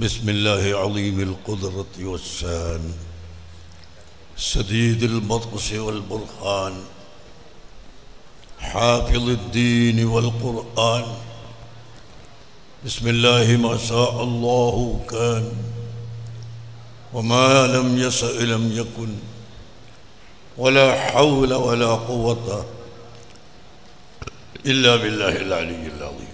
بسم الله عظيم القدرة والسان سديد البطش والبرهان حافظ الدين والقرآن بسم الله ما شاء الله كان وما لم يشأ لم يكن ولا حول ولا قوة إلا بالله العلي العظيم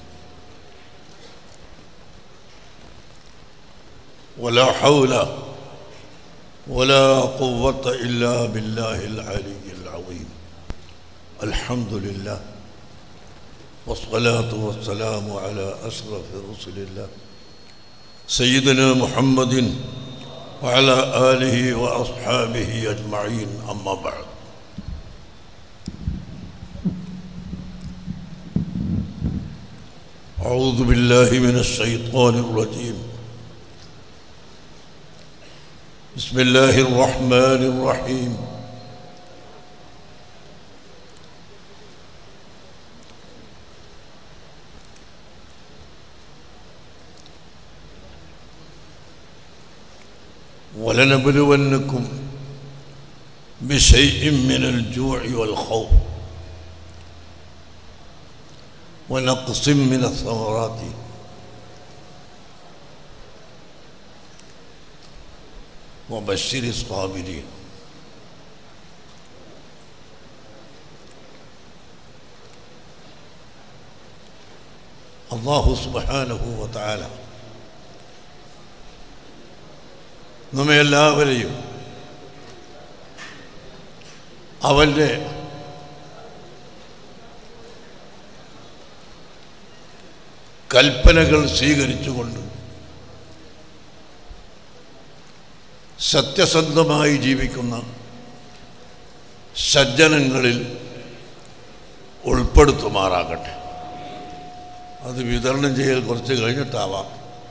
ولا حول ولا قوة إلا بالله العلي العظيم الحمد لله والصلاة والسلام على أشرف رسل الله سيدنا محمد وعلى آله وأصحابه أجمعين أما بعد أعوذ بالله من الشيطان الرجيم بسم الله الرحمن الرحيم ولنبلونكم بشيء من الجوع والخوف ونقص من الثمرات وبشر الصابرين അള്ളാഹു സുബാനഹു വത്താല നമ്മെ എല്ലാവരെയും അവൻ്റെ കൽപ്പനകൾ സ്വീകരിച്ചുകൊണ്ട് സത്യസന്ധമായി ജീവിക്കുന്ന സജ്ജനങ്ങളിൽ ഉൾപ്പെടുത്തുമാറാകട്ടെ അത് വിതരണം ചെയ്യൽ കുറച്ച് കഴിഞ്ഞിട്ടാവാം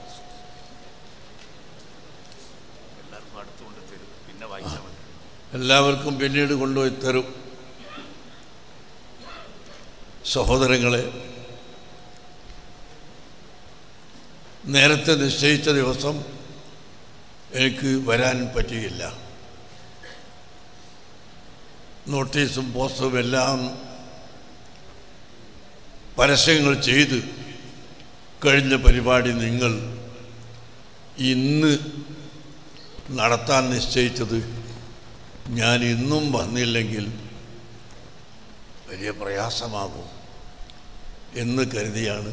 എല്ലാവർക്കും അടുത്തുകൊണ്ട് തരും പിന്നെ വായിച്ചാൽ മതി എല്ലാവർക്കും പിന്നീട് കൊണ്ടുപോയി തരും സഹോദരങ്ങളെ നേരത്തെ നിശ്ചയിച്ച ദിവസം എനിക്ക് വരാൻ പറ്റിയില്ല നോട്ടീസും പോസ്റ്റും എല്ലാം പരസ്യങ്ങൾ ചെയ്ത് കഴിഞ്ഞ പരിപാടി നിങ്ങൾ ഇന്ന് നടത്താൻ നിശ്ചയിച്ചത് ഞാൻ ഇന്നും വന്നില്ലെങ്കിൽ വലിയ പ്രയാസമാകും എന്ന് കരുതിയാണ്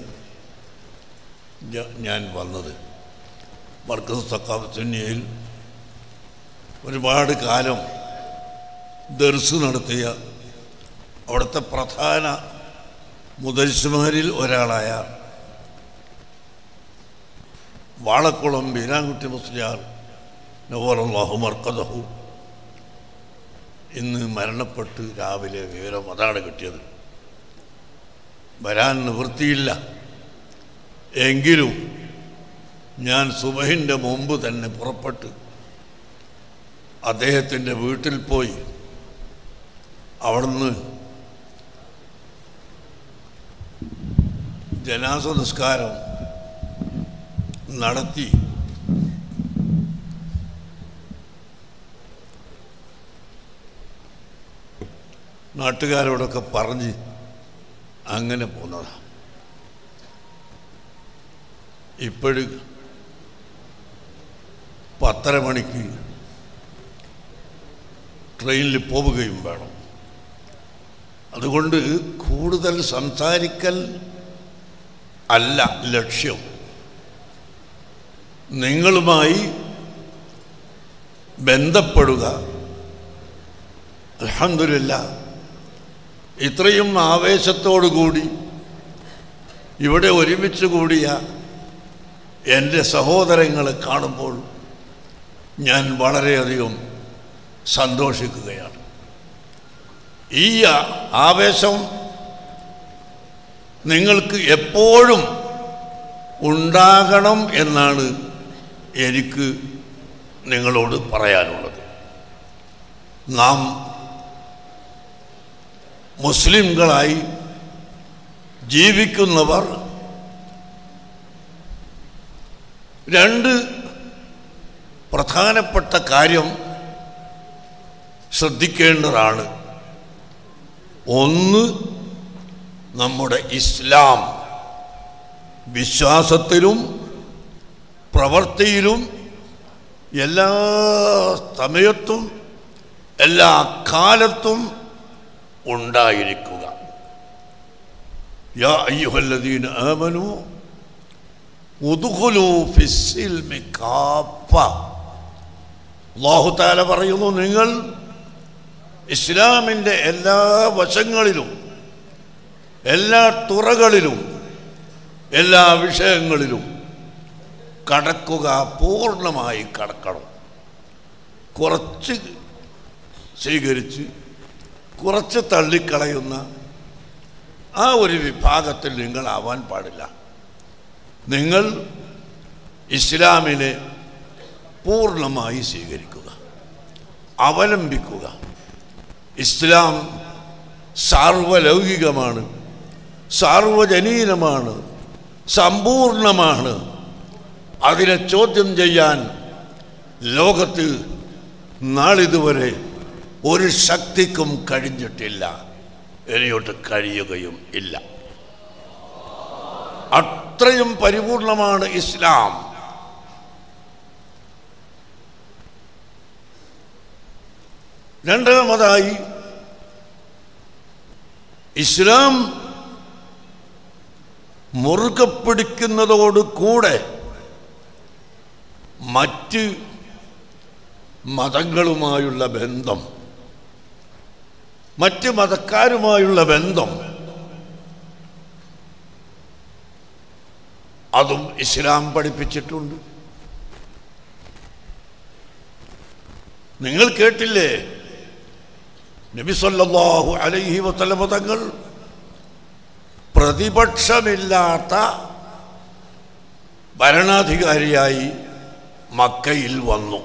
ഞ- ഞാൻ വന്നത് മർക്കസ് സക്കാഫത്തുന്യയിൽ ഒരുപാട് കാലം ദർസ് നടത്തിയ അവിടുത്തെ പ്രധാന മുദരിസുമാരിൽ ഒരാളായ വാളക്കുളം ബീരാൻകുട്ടി മുസ്ലിയാർ നവറല്ലാഹു മർക്കദഹു ഇന്ന് മരണപ്പെട്ട് രാവിലെ വിവരം അതാണ് കിട്ടിയത് വരാൻ നിവൃത്തിയില്ല എങ്കിലും ഞാൻ സുബഹിൻ്റെ മുമ്പ് തന്നെ പുറപ്പെട്ട് അദ്ദേഹത്തിൻ്റെ വീട്ടിൽ പോയി അവിടുന്ന് ജനാസ നിസ്കാരം നടത്തി നാട്ടുകാരോടൊക്കെ പറഞ്ഞ് അങ്ങനെ പോന്നതാണ് ഇപ്പോഴും പത്തര മണിക്ക് ട്രെയിനിൽ പോവുകയും വേണം അതുകൊണ്ട് കൂടുതൽ സംസാരിക്കൽ അല്ല ലക്ഷ്യം നിങ്ങളുമായി ബന്ധപ്പെടുക അലഹമില്ല ഇത്രയും ആവേശത്തോടു കൂടി ഇവിടെ ഒരുമിച്ച് കൂടിയ എൻ്റെ സഹോദരങ്ങളെ കാണുമ്പോൾ ഞാൻ വളരെയധികം സന്തോഷിക്കുകയാണ് ഈ ആ- ആവേശം നിങ്ങൾക്ക് എപ്പോഴും ഉണ്ടാകണം എന്നാണ് എനിക്ക് നിങ്ങളോട് പറയാനുള്ളത് നാം മുസ്ലിംകളായി ജീവിക്കുന്നവർ രണ്ട് പ്രധാനപ്പെട്ട കാര്യം ശ്രദ്ധിക്കേണ്ടതാണ് ഒന്ന് നമ്മുടെ ഇസ്ലാം വിശ്വാസത്തിലും പ്രവൃത്തിയിലും എല്ലാ സമയത്തും എല്ലാ കാലത്തും ഉണ്ടായിരിക്കുക യാ അയ്യുഹല്ലദീന ആമനു ഉദ്ഖുലൂ ഫിസ്സിൽമി കാഫ അല്ലാഹു തആല പറയുന്നു നിങ്ങൾ ഇസ്ലാമിൻ്റെ എല്ലാ വശങ്ങളിലും എല്ലാ തുറകളിലും എല്ലാ വിഷയങ്ങളിലും കടക്കുക പൂർണ്ണമായി കടക്കണം കുറച്ച് സ്വീകരിച്ച് കുറച്ച് തള്ളിക്കളയുന്ന ആ ഒരു വിഭാഗത്തിൽ നിങ്ങൾ ആവാൻ പാടില്ല നിങ്ങൾ ഇസ്ലാമിനെ പൂർണ്ണമായി സ്വീകരിക്കുക അവലംബിക്കുക ഇസ്ലാം സാർവലൗകികമാണ് സാർവജനീനമാണ് സമ്പൂർണമാണ് അതിനെ ചോദ്യം ചെയ്യാൻ ലോകത്ത് നാളിതുവരെ ഒരു ശക്തിക്കും കഴിഞ്ഞിട്ടില്ല ഇനിയോട്ട് കഴിയുകയും ഇല്ല അത്രയും പരിപൂർണമാണ് ഇസ്ലാം രണ്ടാമതായി ഇസ്ലാം മുറുകെ പിടിക്കുന്നതോട് കൂടെ മറ്റ് മതങ്ങളുമായുള്ള ബന്ധം മറ്റ് മതക്കാരുമായുള്ള ബന്ധം അതും ഇസ്ലാം പഠിപ്പിച്ചിട്ടുണ്ട് നിങ്ങൾ കേട്ടില്ലേ നബി സല്ലല്ലാഹു അലൈഹി വസല്ലമ തങ്ങൾ പ്രതിപക്ഷമില്ലാത്ത ഭരണാധികാരിയായി മക്കയിൽ വന്നു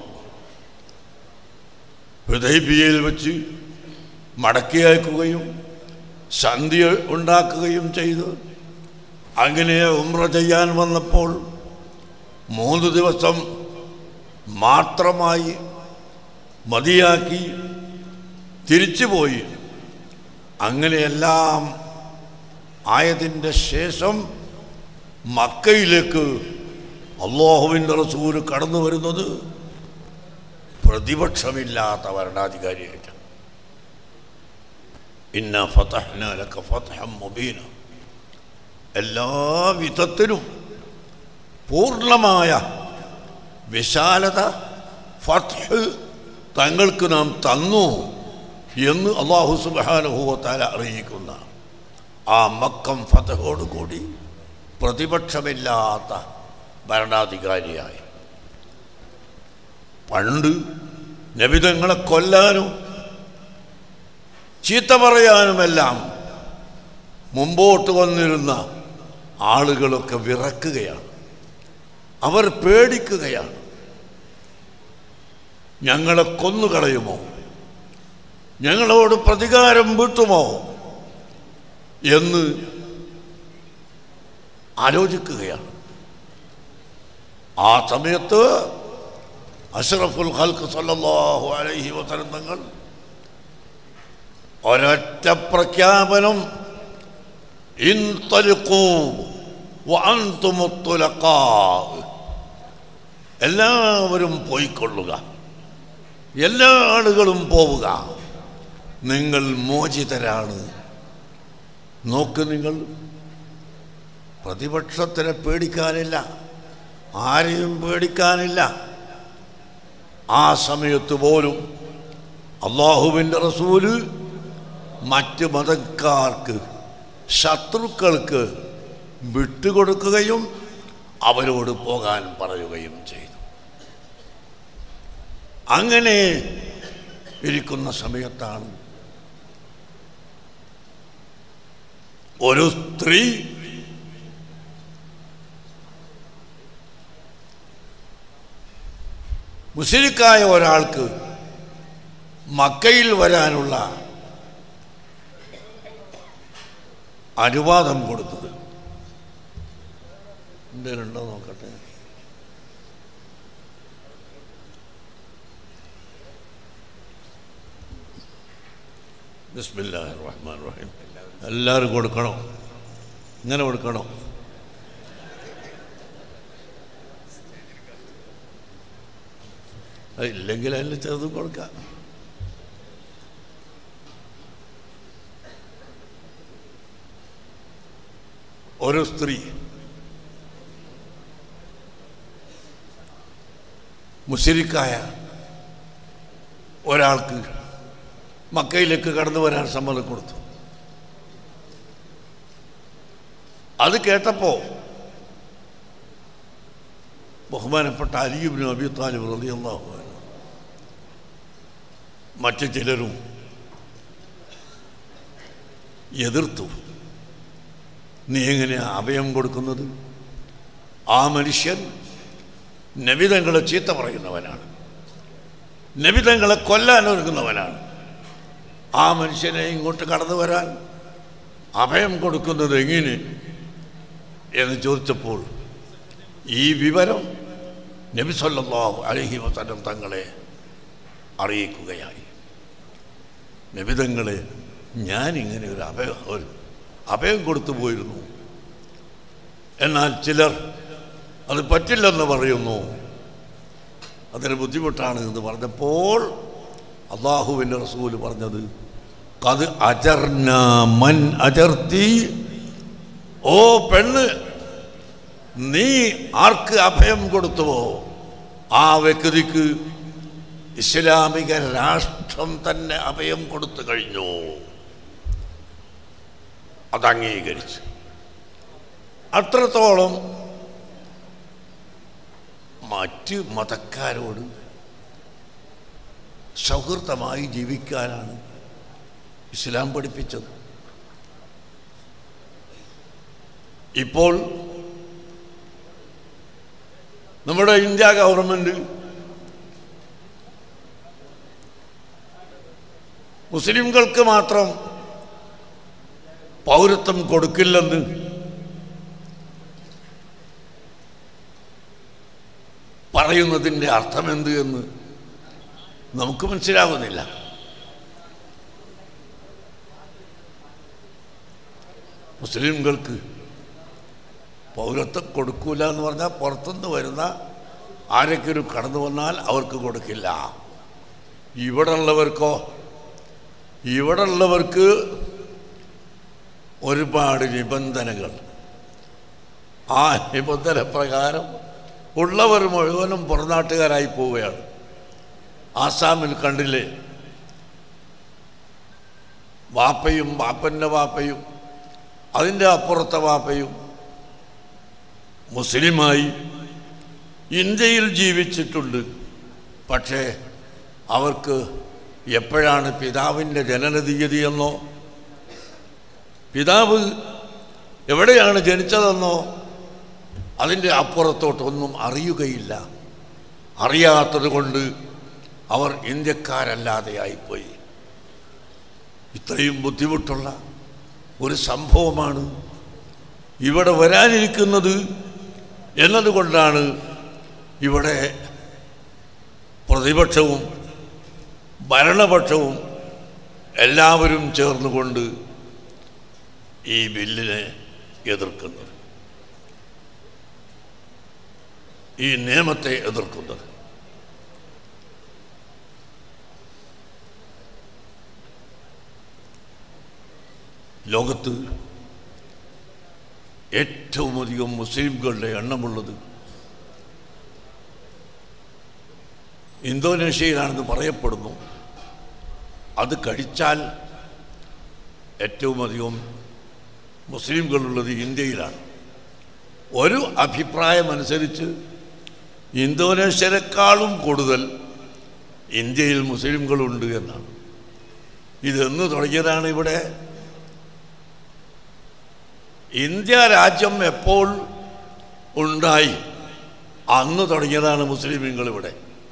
ഹൃദയബിയയിൽ വെച്ച് മടക്കി അയക്കുകയും സന്ധി ഉണ്ടാക്കുകയും ചെയ്തു അങ്ങനെ ഉമ്ര ചെയ്യാൻ വന്നപ്പോൾ മൂന്ന് ദിവസം മാത്രമായി മതിയാക്കി തിരിച്ചുപോയി അങ്ങനെയെല്ലാം ആയതിൻ്റെ ശേഷം മക്കയിലേക്ക് അള്ളാഹുവിൻ്റെ റസൂല് കടന്നു വരുന്നത് പ്രതിപക്ഷമില്ലാത്ത ഭരണാധികാരിയായിട്ട് ഇന്ന ഫതഹ്ന ലക ഫതഹം മുബീന എല്ലാ വിധത്തിലും പൂർണ്ണമായ വിശാലത ഫത്ഹ് തങ്ങൾക്ക് നാം തന്നു എന്ന് അള്ളാഹു സുബാനുഭവത്താല അറിയിക്കുന്ന ആ മക്കം ഫതഹോട് കൂടി പ്രതിപക്ഷമില്ലാത്ത ഭരണാധികാരിയായി പണ്ട് നബിതങ്ങളെ കൊല്ലാനും ചീത്ത പറയാനുമെല്ലാം മുമ്പോട്ട് വന്നിരുന്ന ആളുകളൊക്കെ വിറക്കുകയാണ് അവർ പേടിക്കുകയാണ് ഞങ്ങളെ കൊന്നുകളയുമോ ഞങ്ങളോട് പ്രതികാരം വീട്ടുമോ എന്ന് ആലോചിക്കുകയാണ് ആ സമയത്ത് അഷ്റഫുൽ ഹൽക്ക് സല്ലല്ലാഹു അലൈഹി വസല്ലം തങ്ങൾ ഒരൊറ്റ പ്രഖ്യാപനം ഇൻതലിഖൂ വഅൻതുമു തുലഖാ എല്ലാവരും പോയിക്കൊള്ളുക എല്ലാ ആളുകളും പോവുക നിങ്ങൾ മോചിതരാണ് നോക്ക് നിങ്ങൾ പ്രതിപക്ഷത്തിനെ പേടിക്കാനില്ല ആരെയും പേടിക്കാനില്ല ആ സമയത്ത് പോലും അള്ളാഹുവിൻ്റെ റസൂല് മറ്റ് മതക്കാർക്ക് ശത്രുക്കൾക്ക് വിട്ടുകൊടുക്കുകയും അവരോട് പോകാൻ പറയുകയും ചെയ്തു അങ്ങനെ ഇരിക്കുന്ന സമയത്താണ് ഒരു സ്ത്രീ മുസ്ലിക്കായ ഒരാൾക്ക് മക്കയിൽ വരാനുള്ള അനുവാദം കൊടുത്തത് എന്തേലുണ്ടോ നോക്കട്ടെ ബിസ്മില്ലാഹി റഹ്മാൻ റഹീം എല്ലാവരും കൊടുക്കണം ഇങ്ങനെ കൊടുക്കണം അത് ഇല്ലെങ്കിൽ അതിൽ ചെറുതും കൊടുക്കാം ഒരു സ്ത്രീ മുശരിക്കായ ഒരാൾക്ക് മക്കയിലേക്ക് കടന്നു വരാൻ സമ്മതം കൊടുത്തു അത് കേട്ടപ്പോ ബഹുമാനപ്പെട്ട അലിയുബിനും അബി താലിബ് റളിയല്ലാഹു അൻഹു മറ്റു ചിലരും എതിർത്തു നീ എങ്ങനെയാ അഭയം കൊടുക്കുന്നത് ആ മനുഷ്യൻ നബിതങ്ങളെ ചീത്ത പറയുന്നവനാണ് നബിതങ്ങളെ കൊല്ലാൻ ഒരുങ്ങുന്നവനാണ് ആ മനുഷ്യനെ ഇങ്ങോട്ട് കടന്നു വരാൻ അഭയം കൊടുക്കുന്നത് എങ്ങനെ എന്ന് ചോദിച്ചപ്പോൾ ഈ വിവരം നബി സല്ലല്ലാഹു അലൈഹി വസല്ലം തങ്ങളെ അറിയിക്കുകയായി നബിതങ്ങളെ ഞാൻ ഇങ്ങനെ ഒരു അഭയം ഒരു അഭയം കൊടുത്തു പോയിരുന്നു എന്നാൽ ചിലർ അത് പറ്റില്ലെന്ന് പറയുന്നു അതിന് ബുദ്ധിമുട്ടാണ് എന്ന് പറഞ്ഞപ്പോൾ അള്ളാഹുവിൻ്റെ റസൂല് പറഞ്ഞത് കത് അജർന മൻ അജർത്തി ഓ പെണ്ണ് നീ ആർക്ക് അഭയം കൊടുത്തുവോ ആ വ്യക്തിക്ക് ഇസ്ലാമിക രാഷ്ട്രം തന്നെ അഭയം കൊടുത്തു കഴിഞ്ഞു അത് അംഗീകരിച്ചു അത്രത്തോളം മറ്റ് മതക്കാരോട് സൗഹൃദമായി ജീവിക്കാനാണ് ഇസ്ലാം പഠിപ്പിച്ചത് ഇപ്പോൾ നമ്മുടെ ഇന്ത്യ ഗവൺമെൻറ് മുസ്ലിംകൾക്ക് മാത്രം പൗരത്വം കൊടുക്കില്ലെന്ന് പറയുന്നതിൻ്റെ അർത്ഥമെന്ത് എന്ന് നമുക്ക് മനസ്സിലാകുന്നില്ല മുസ്ലിംകൾക്ക് പൗരത്വം കൊടുക്കൂല എന്ന് പറഞ്ഞാൽ പുറത്തുനിന്ന് വരുന്ന ആരെങ്കിലും കടന്നു വന്നാൽ അവർക്ക് കൊടുക്കില്ല ഇവിടെ ഉള്ളവർക്കോ ഇവിടെ ഉള്ളവർക്ക് ഒരുപാട് നിബന്ധനകൾ ആ നിബന്ധന പ്രകാരം ഉള്ളവർ മുഴുവനും പുറനാട്ടുകാരായി പോവുകയാണ് ആസാമിൽ കണ്ടില്ലേ വാപ്പയും വാപ്പൻ്റെ വാപ്പയും അതിൻ്റെ അപ്പുറത്തെ വാപ്പയും മുസ്ലിമായി ഇന്ത്യയിൽ ജീവിച്ചിട്ടുണ്ട് പക്ഷേ അവർക്ക് എപ്പോഴാണ് പിതാവിൻ്റെ ജനന തീയതി എന്നോ പിതാവ് എവിടെയാണ് ജനിച്ചതെന്നോ അതിൻ്റെ അപ്പുറത്തോട്ടൊന്നും അറിയുകയില്ല അറിയാത്തത് കൊണ്ട് അവർ ഇന്ത്യക്കാരല്ലാതെയായിപ്പോയി ഇത്രയും ബുദ്ധിമുട്ടുള്ള ഒരു സംഭവമാണ് ഇവിടെ വരാനിരിക്കുന്നത് എന്നതുകൊണ്ടാണ് ഇവിടെ പ്രതിപക്ഷവും ഭരണപക്ഷവും എല്ലാവരും ചേർന്നുകൊണ്ട് ഈ ബില്ലിനെ എതിർക്കുന്നത് ഈ നിയമത്തെ എതിർക്കുന്നത് ലോകത്ത് ഏറ്റവും അധികം മുസ്ലിംകളുടെ എണ്ണമുള്ളത് ഇന്തോനേഷ്യയിലാണെന്ന് പറയപ്പെടുന്നു അത് കഴിച്ചാൽ ഏറ്റവും അധികം മുസ്ലിംകളുള്ളത് ഇന്ത്യയിലാണ് ഒരു അഭിപ്രായമനുസരിച്ച് ഇന്തോനേഷ്യരെക്കാളും കൂടുതൽ ഇന്ത്യയിൽ മുസ്ലിംകളുണ്ട് എന്നാണ് ഇതെന്ന് തുടങ്ങിയതാണ് ഇവിടെ ഇന്ത്യ രാജ്യം എപ്പോൾ ഉണ്ടായി അന്ന് തുടങ്ങിയതാണ് മുസ്ലിമുകൾ ഇവിടെ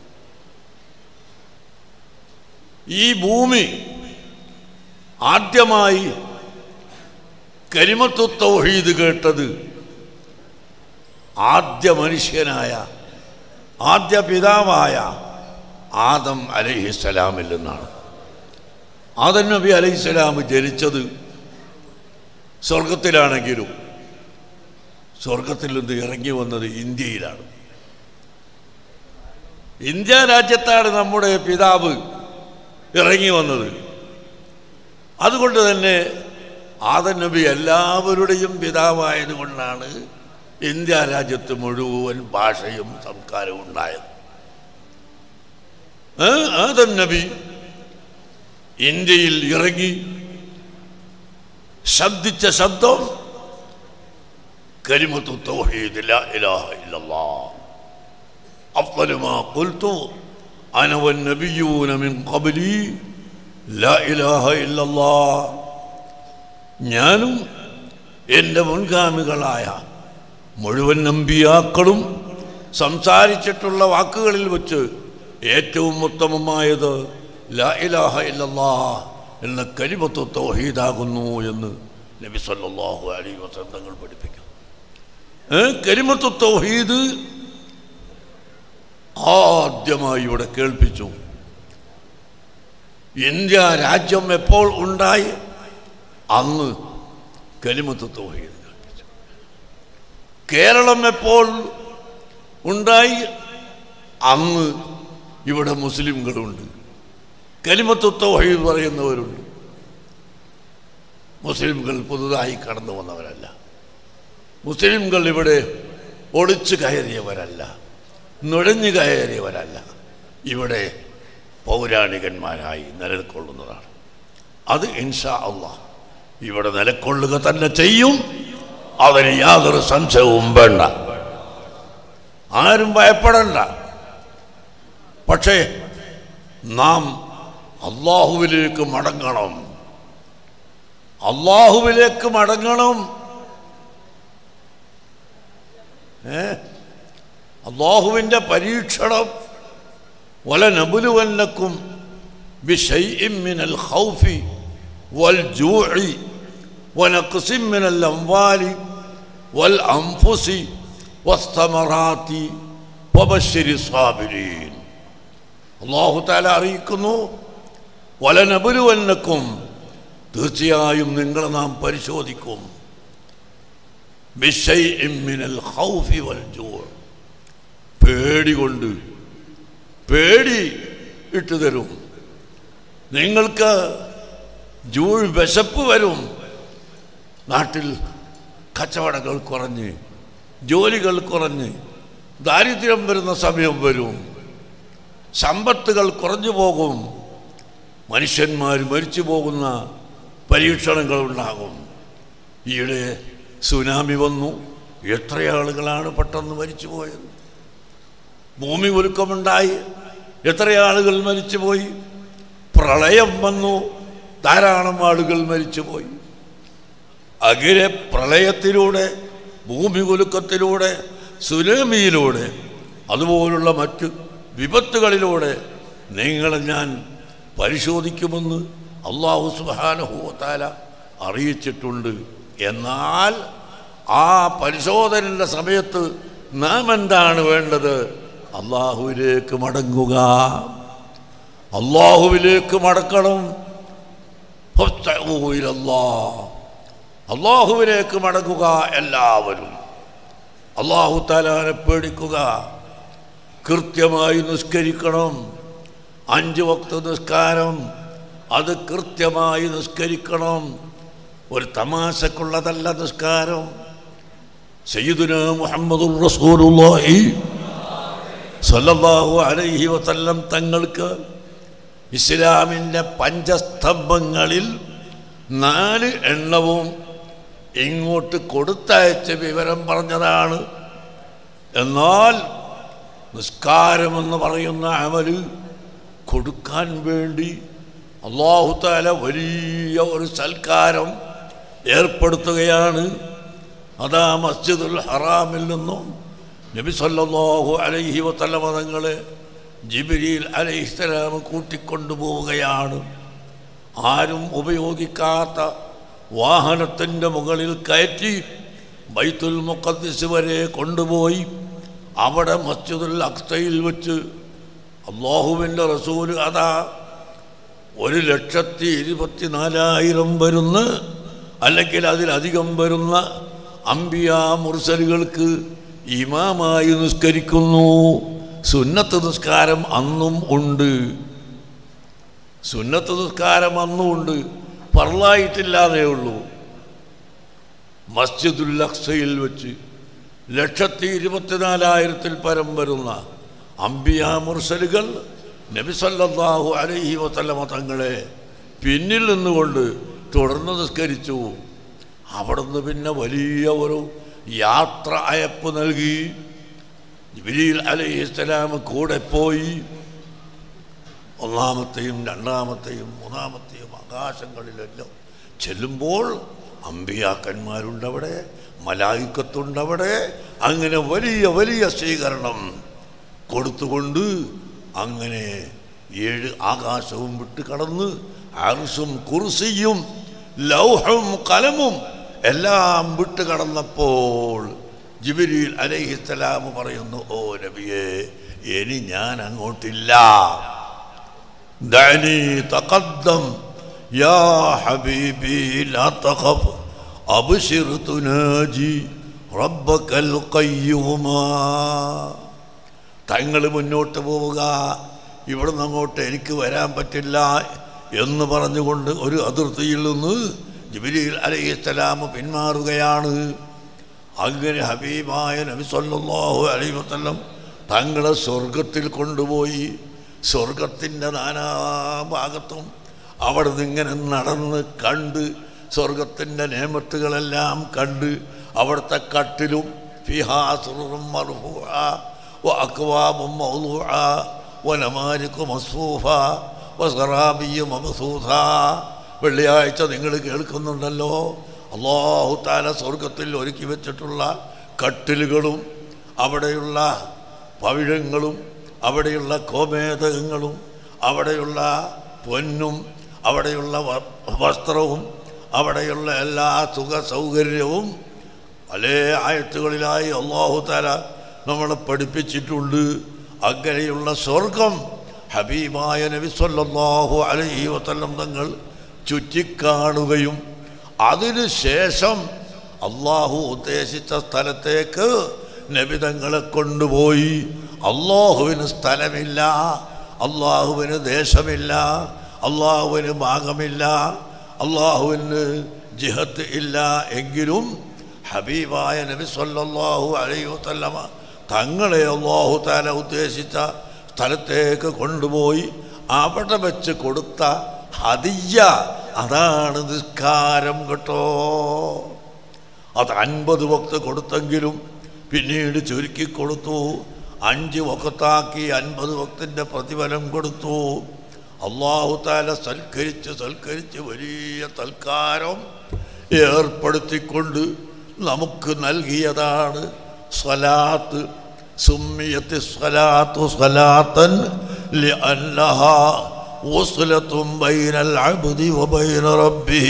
ഈ ഭൂമി ആദ്യമായി കരിമത്തു തൗഹീദ് കേട്ടത് ആദ്യ മനുഷ്യനായ ആദ്യ പിതാവായ ആദം അലഹിസ്സലാമിൽ നിന്നാണ് ആദൻ നബി അലൈഹിസ്സലാം ജനിച്ചത് സ്വർഗത്തിലാണെങ്കിലും സ്വർഗത്തിൽ നിന്ന് ഇറങ്ങി വന്നത് ഇന്ത്യയിലാണ് ഇന്ത്യ രാജ്യത്താണ് നമ്മുടെ പിതാവ് ഇറങ്ങി വന്നത് അതുകൊണ്ട് തന്നെ ആദൻ നബി എല്ലാവരുടെയും പിതാവായതുകൊണ്ടാണ് ഇന്ത്യ രാജ്യത്ത് മുഴുവൻ ഭാഷയും സംസ്കാരവും ഉണ്ടായത് ഏ? ആദൻ നബി ഇന്ത്യയിൽ ഇറങ്ങി ശബ്ദിച്ച ശബ്ദം കരിമത്തു തൗഹീദ് ലാ ഇലാഹ ഇല്ലല്ലാഹ് അഫ്ളലു മാ ഖുൽതു അന വന്നബിയ്യൂന മിൻ ഖബ്ലി ലാ ഇലാഹ ഇല്ലല്ലാഹ് ഞാനും എൻ്റെ മുൻഗാമികളായ മുഴുവൻ നമ്പിയാക്കളും സംസാരിച്ചിട്ടുള്ള വാക്കുകളിൽ വച്ച് ഏറ്റവും ഉത്തമമായത് ലാ ഇലാഹ ഇല്ലല്ലാ എന്ന കരിമത്തു തൗഹീദാകുന്നു എന്ന് നബി സല്ലല്ലാഹു അലൈഹി വസല്ലം തങ്ങൾ പഠിപ്പിക്കും ഏ, കരിമത്തു തൗഹീദ് ആദ്യമായി ഇവിടെ കേൾപ്പിച്ചു ഇന്ത്യ രാജ്യം എപ്പോൾ ഉണ്ടായി അന്ന് കലിമത്ത് തൗഹീദ് കൽപ്പിച്ചു കേരളം എപ്പോൾ ഉണ്ടായി അന്ന് ഇവിടെ മുസ്ലിംകളുണ്ട് കലിമത്ത് തൗഹീദ് പറയുന്നവരുണ്ട് മുസ്ലിംകൾ പുതുതായി കടന്നു വന്നവരല്ല മുസ്ലിംകൾ ഇവിടെ ഒളിച്ചു കയറിയവരല്ല നുഴഞ്ഞു കയറിയവരല്ല ഇവിടെ പൗരാണികന്മാരായി നിലകൊള്ളുന്നതാണ് അത് ഇൻഷാ അള്ളാഹ് ഇവിടെ നിലക്കൊള്ളുക തന്നെ ചെയ്യും അതിന് യാതൊരു സംശയവും വേണ്ട ആരും ഭയപ്പെടണ്ട പക്ഷേ നാം അള്ളാഹുവിലേക്ക് മടങ്ങണം അള്ളാഹുവിലേക്ക് മടങ്ങണം ഏ അള്ളാഹുവിൻ്റെ പരീക്ഷണം വലനബുലുവന്നക്കും بشيء من الخوف والجوع ونقص من الأموال والأنفس والثمرات وبشر الصابرين അള്ളാഹു താല അറിയിക്കുന്നു വലനബുലുവന്നക്കും തീർച്ചയായും നിങ്ങളെ നാം പരിശോധിക്കും ബിശൈഇൻ മിനൽ ഖൗഫി വൽ ജൂഅ് പേടി കൊണ്ട് പേടി ഇട്ടു തരും നിങ്ങൾക്ക് ജൂഴ് വിശപ്പ് വരും നാട്ടിൽ കച്ചവടങ്ങൾ കുറഞ്ഞ് ജോലികൾ കുറഞ്ഞ് ദാരിദ്ര്യം വരുന്ന സമയം വരും സമ്പത്തുകൾ കുറഞ്ഞു പോകും മനുഷ്യന്മാർ മരിച്ചു പോകുന്ന പരീക്ഷണങ്ങൾ ഉണ്ടാകും ഈയിടെ സുനാമി വന്നു എത്ര ആളുകളാണ് പെട്ടെന്ന് മരിച്ചു പോയത് ഭൂമി ഉരുക്കമുണ്ടായി എത്ര ആളുകൾ മരിച്ചുപോയി പ്രളയം വന്നു ധാരാളം ആളുകൾ മരിച്ചുപോയി അങ്ങനെ പ്രളയത്തിലൂടെ ഭൂമി കുലുക്കത്തിലൂടെ സുനാമിയിലൂടെ അതുപോലുള്ള മറ്റ് വിപത്തുകളിലൂടെ നിങ്ങളെ ഞാൻ പരിശോധിക്കുമെന്ന് അള്ളാഹു സുബാനഹുത്താല അറിയിച്ചിട്ടുണ്ട് എന്നാൽ ആ പരിശോധനയുടെ സമയത്ത് നാം എന്താണ് വേണ്ടത് അള്ളാഹുവിലേക്ക് മടങ്ങുക അള്ളാഹുവിലേക്ക് മടക്കണം ഫസ്തഊ ഇലല്ലാഹ്. അള്ളാഹുവിലേക്ക് മടങ്ങുക എല്ലാവരും അള്ളാഹു താലാനെ പേടിക്കുക കൃത്യമായി നിസ്കരിക്കണം അഞ്ച് വക്ത നിസ്കാരം അത് കൃത്യമായി നിസ്കരിക്കണം ഒരു തമാശക്കുള്ളതല്ല നിസ്കാരം സയ്യിദുന മുഹമ്മദുർ റസൂലുള്ളാഹി സല്ലല്ലാഹു അലൈഹി വസല്ലം തങ്ങൾക്ക് ഇസ്ലാമിൻ്റെ പഞ്ചസ്തംഭങ്ങളിൽ നാല് എണ്ണവും ഇങ്ങോട്ട് കൊടുത്തയച്ച വിവരം പറഞ്ഞതാണ് എന്നാൽ നിസ്കാരമെന്ന് പറയുന്ന അമല് കൊടുക്കാൻ വേണ്ടി അള്ളാഹുത്താല വലിയ ഒരു സൽക്കാരം ഏർപ്പെടുത്തുകയാണ് അതാ മസ്ജിദുൽ ഹറാമിൽ നിന്നും നബി സല്ലല്ലാഹു അലൈഹി വസല്ലമ തങ്ങളെ ജിബ്രീൽ അലൈഹിസ്സലാം കൂട്ടിക്കൊണ്ടുപോവുകയാണ് ആരും ഉപയോഗിക്കാത്ത വാഹനത്തിൻ്റെ മുകളിൽ കയറ്റി ബൈത്തുൽ മുഖദ്ദിസ് വരെ കൊണ്ടുപോയി അവിടെ മസ്ജിദുൽ അക്സയിൽ വെച്ച് അള്ളാഹുവിൻ്റെ റസൂല് അതാ ഒരു ലക്ഷത്തി ഇരുപത്തിനാലായിരം വരുന്ന അല്ലെങ്കിൽ അതിലധികം വരുന്ന അമ്പിയ മുർസലുകൾക്ക് ഇമാമായി നിസ്കരിക്കുന്നു സുന്നത്ത് നിസ്കാരം അന്നും ഉണ്ട് സുന്നത്ത് നിസ്കാരം അന്നും ഉണ്ട് പറളായിട്ടില്ലാതേ ഉള്ളൂ മസ്ജിദുൽ അക്സയിൽ വെച്ച് ലക്ഷത്തി ഇരുപത്തിനാലായിരത്തിൽ പരം വരുന്ന അമ്പിയ മുർസലുകൾ നബിസല്ലാഹു അലൈഹി വസല്ലമ തങ്ങളെ പിന്നിൽ നിന്നുകൊണ്ട് തുടർന്ന് നിസ്കരിച്ചു അവിടുന്ന് പിന്നെ വലിയ ഒരു യാത്ര അയപ്പ് നൽകി ജിബിരിൽ അലൈഹി സ്വലാം കൂടെ പോയി ഒന്നാമത്തെയും രണ്ടാമത്തെയും മൂന്നാമത്തെയും ആകാശങ്ങളിലെല്ലാം ചെല്ലുമ്പോൾ അമ്പിയാക്കന്മാരുണ്ടവിടെ മലായിക്കത്തുണ്ടവിടെ അങ്ങനെ വലിയ വലിയ സ്വീകരണം കൊടുത്തുകൊണ്ട് അങ്ങനെ ഏഴ് ആകാശവും വിട്ട് കടന്ന് അർഷും കുർസിയും ലൗഹവും കലമും എല്ലാം വിട്ട് കടന്നപ്പോൾ ജിബിരിൽ അലൈഹിസ്സലാം പറയുന്നു ഓ നബിയെ ഇനി ഞാൻ അങ്ങോട്ടില്ല دعني تقدم يا حبيبي لا تخف أبشر تناجي ربك القيوم തങ്ങൾ മുന്നോട്ട് പോവുക ഇവിടുന്ന് അങ്ങോട്ട് എനിക്ക് വരാൻ പറ്റില്ല എന്ന് പറഞ്ഞുകൊണ്ട് ഒരു അതിർത്തിയിൽ നിന്ന് ജിബിലിൽ അലൈഹിസ്സലാം പിന്മാറുകയാണ് അങ്ങനെ ഹബീബായ നബി സല്ലല്ലാഹു അലൈഹി വസല്ലം തങ്ങളെ സ്വർഗത്തിൽ കൊണ്ടുപോയി സ്വർഗത്തിൻ്റെ നാനാഭാഗത്തും അവിടെ നിന്നിങ്ങനെ നടന്ന് കണ്ട് സ്വർഗത്തിൻ്റെ നേമത്തുകളെല്ലാം കണ്ട് അവിടുത്തെ കട്ടിലും ഫിഹാസുറും وأكواب موضوعة ونمارق مصفوفة وزرابي مبثوثة വെള്ളിയാഴ്ച നിങ്ങൾ കേൾക്കുന്നുണ്ടല്ലോ അള്ളാഹു താല സ്വർഗത്തിൽ ഒരുക്കി വെച്ചിട്ടുള്ള കട്ടിലുകളും അവിടെയുള്ള പവിഴങ്ങളും അവിടെയുള്ള കോമേതകങ്ങളും അവിടെയുള്ള പൊന്നും അവിടെയുള്ള വ- വസ്ത്രവും അവിടെയുള്ള എല്ലാ സുഖ സൗകര്യവും പല ആയത്തുകളിലായി അള്ളാഹു താല നമ്മളെ പഠിപ്പിച്ചിട്ടുണ്ട് അങ്ങനെയുള്ള സ്വർഗം ഹബീബായ നബി സല്ലല്ലാഹു അലൈഹി വസല്ലം തങ്ങൾ ചുറ്റിക്കാണുകയും അതിനു ശേഷം അള്ളാഹു ഉദ്ദേശിച്ച സ്ഥലത്തേക്ക് നബി തങ്ങളെ കൊണ്ടുപോയി അള്ളാഹുവിന് സ്ഥലമില്ല അള്ളാഹുവിന് ദേശമില്ല അള്ളാഹുവിന് ഭാഗമില്ല അള്ളാഹുവിന് ജിഹത്ത് ഇല്ല എങ്കിലും ഹബീബായ നബി സല്ലല്ലാഹു അലൈഹി വസല്ലമ തങ്ങളെ അള്ളാഹു താല ഉദ്ദേശിച്ച സ്ഥലത്തേക്ക് കൊണ്ടുപോയി അവിടെ വെച്ച് കൊടുത്ത ഹദിയ അതാണ് നിസ്കാരം കേട്ടോ അത് അൻപത് വക്ത് കൊടുത്തെങ്കിലും പിന്നീട് ചുരുക്കി കൊടുത്തു അഞ്ച് വക്കത്താക്കി അൻപത് വക്തിൻ്റെ പ്രതിഫലം കൊടുത്തു അള്ളാഹു താല സൽക്കരിച്ച് സൽക്കരിച്ച് വലിയ തൽക്കാരം ഏർപ്പെടുത്തിക്കൊണ്ട് നമുക്ക് നൽകിയതാണ് സ്വലാത്ത് സുമ്മിയത്ത് സ്വലാത്തു സ്വലാത്തൻ لأنها وصلة بين العبد وبين ربه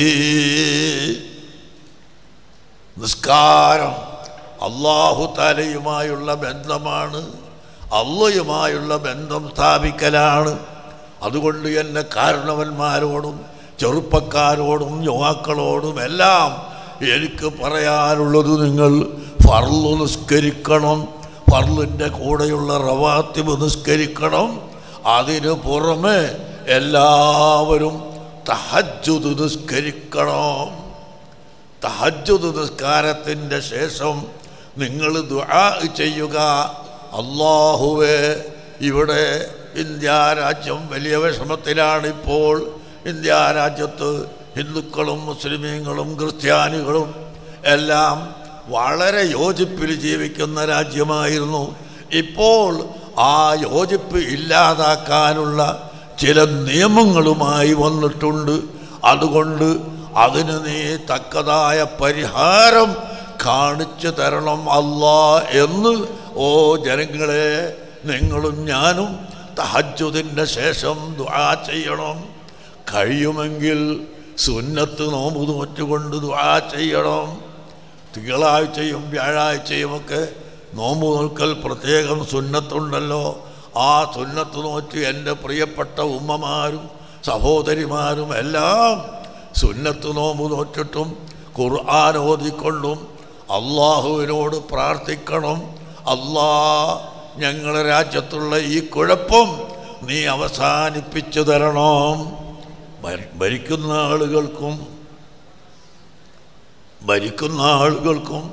നിസ്കാരം അള്ളാഹു താലയുമായുള്ള ബന്ധമാണ് അള്ളയുമായുള്ള ബന്ധം സ്ഥാപിക്കലാണ് അതുകൊണ്ട് എന്നെ കാരണവന്മാരോടും ചെറുപ്പക്കാരോടും യുവാക്കളോടും എല്ലാം എനിക്ക് പറയാനുള്ളത് നിങ്ങൾ ഫർള് നിസ്കരിക്കണം ഫർളിൻ്റെ കൂടെയുള്ള റവാത്തിബ് നിസ്കരിക്കണം അതിനു പുറമെ എല്ലാവരും തഹജ്ജുദ് നിസ്കരിക്കണം തഹജ്ജുദ് നിസ്കാരത്തിൻ്റെ ശേഷം നിങ്ങൾ ദുആ ചെയ്യുക അള്ളാഹുവേ ഇവിടെ ഇന്ത്യ രാജ്യം വലിയ വിഷമത്തിലാണിപ്പോൾ ഇന്ത്യ രാജ്യത്ത് ഹിന്ദുക്കളും മുസ്ലിമീങ്ങളും ക്രിസ്ത്യാനികളും എല്ലാം വളരെ യോജിപ്പിൽ ജീവിക്കുന്ന രാജ്യമായിരുന്നു ഇപ്പോൾ ആ യോജിപ്പ് ഇല്ലാതാക്കാനുള്ള ചില നിയമങ്ങളുമായി വന്നിട്ടുണ്ട് അതുകൊണ്ട് അതിന് നീ തക്കതായ പരിഹാരം കാണിച്ചു തരണം അല്ലാ എന്ന് ഓ ജനങ്ങളെ നിങ്ങളും ഞാനും തഹജ്ജുദിൻ്റെ ശേഷം ദുആ ചെയ്യണം കഴിയുമെങ്കിൽ സുന്നത്ത് നോമ്പ് നോറ്റുകൊണ്ട് ദുആ ചെയ്യണം തിങ്കളാഴ്ചയും വ്യാഴാഴ്ചയുമൊക്കെ നോമ്പ് നോൽക്കൽ പ്രത്യേകം സുന്നത്തുണ്ടല്ലോ ആ സുന്നത്ത് നോറ്റ് എൻ്റെ പ്രിയപ്പെട്ട ഉമ്മമാരും സഹോദരിമാരും എല്ലാം സുന്നത്ത് നോമ്പ് നോറ്റിട്ടും ഖുർആൻ ഓതിക്കൊണ്ടും അള്ളാഹുവിനോട് പ്രാർത്ഥിക്കണം അല്ലാ ഞങ്ങളുടെ രാജ്യത്തുള്ള ഈ കുഴപ്പം നീ അവസാനിപ്പിച്ചു തരണം ഭര- ഭരിക്കുന്ന ആളുകൾക്കും ഭരിക്കുന്ന ആളുകൾക്കും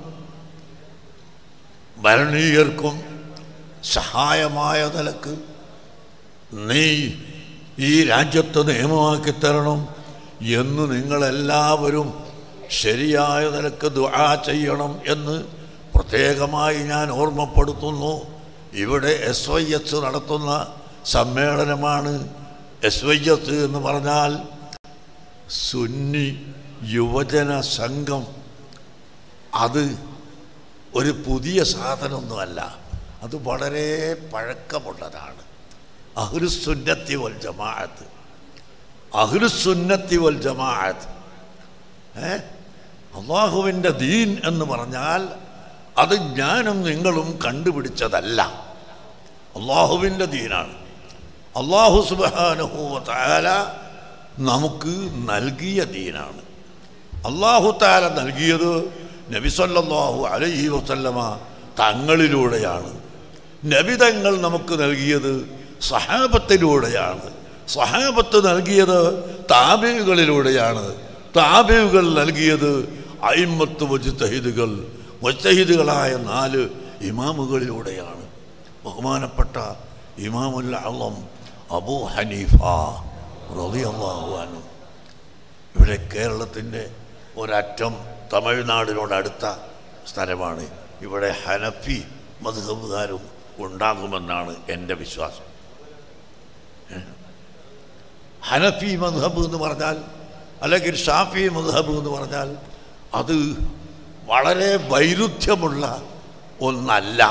ഭരണീയർക്കും സഹായമായ നിലക്ക് നീ ഈ രാജ്യത്ത് നിയമമാക്കി തരണം എന്ന് നിങ്ങളെല്ലാവരും ശരിയായ നിലക്ക് ദുആ ചെയ്യണം എന്ന് പ്രത്യേകമായി ഞാൻ ഓർമ്മപ്പെടുത്തുന്നു ഇവിടെ എസ് വൈ എസ് നടത്തുന്ന സമ്മേളനമാണ് എസ് വൈ എസ് എന്ന് പറഞ്ഞാൽ സുന്നി യുവജന സംഘം അത് ഒരു പുതിയ സാധനമൊന്നുമല്ല അത് വളരെ പഴക്കമുള്ളതാണ് അഹ്ലുസുന്നത്തി വൽ ജമാഅത്ത് അഹ്ലുസുന്നത്തി വൽ ജമാഅത്ത് ഏ അള്ളാഹുവിൻ്റെ ദീൻ എന്ന് പറഞ്ഞാൽ അത് ഞാനും നിങ്ങളും കണ്ടുപിടിച്ചതല്ല അള്ളാഹുവിൻ്റെ ദീനാണ് അള്ളാഹു സുബാനുഹൂവ താല നമുക്ക് നൽകിയ ദീനാണ് അള്ളാഹു താല നൽകിയത് നബിസല്ലാഹു അലൈഹി വസല്ലമ തങ്ങളിലൂടെയാണ് നബി തങ്ങൾ നമുക്ക് നൽകിയത് സഹാബത്തിലൂടെയാണ് സഹാബത്ത് നൽകിയത് താബികളിലൂടെയാണ് താബികൾ നൽകിയത് അയിമത്ത് മുജ്തഹിദുകൾ മുജ്തഹിദുകളായ നാല് ഇമാമുകളിലൂടെയാണ് ബഹുമാനപ്പെട്ട ഇമാമുൽ അളം അബൂ ഹനീഫ റളിയല്ലാഹു അൻഹു ഇവിടെ കേരളത്തിൻ്റെ ഒരറ്റം തമിഴ്നാടിനോട് അടുത്ത സ്ഥലമാണ് ഇവിടെ ഹനഫി മധുഹബുകാരും ഉണ്ടാകുമെന്നാണ് എൻ്റെ വിശ്വാസം ഏ? ഹനഫി മധുഹബ് എന്ന് പറഞ്ഞാൽ അല്ലെങ്കിൽ ഷാഫി മധുഹബ് എന്ന് പറഞ്ഞാൽ അത് വളരെ വൈരുദ്ധ്യമുള്ള ഒന്നല്ല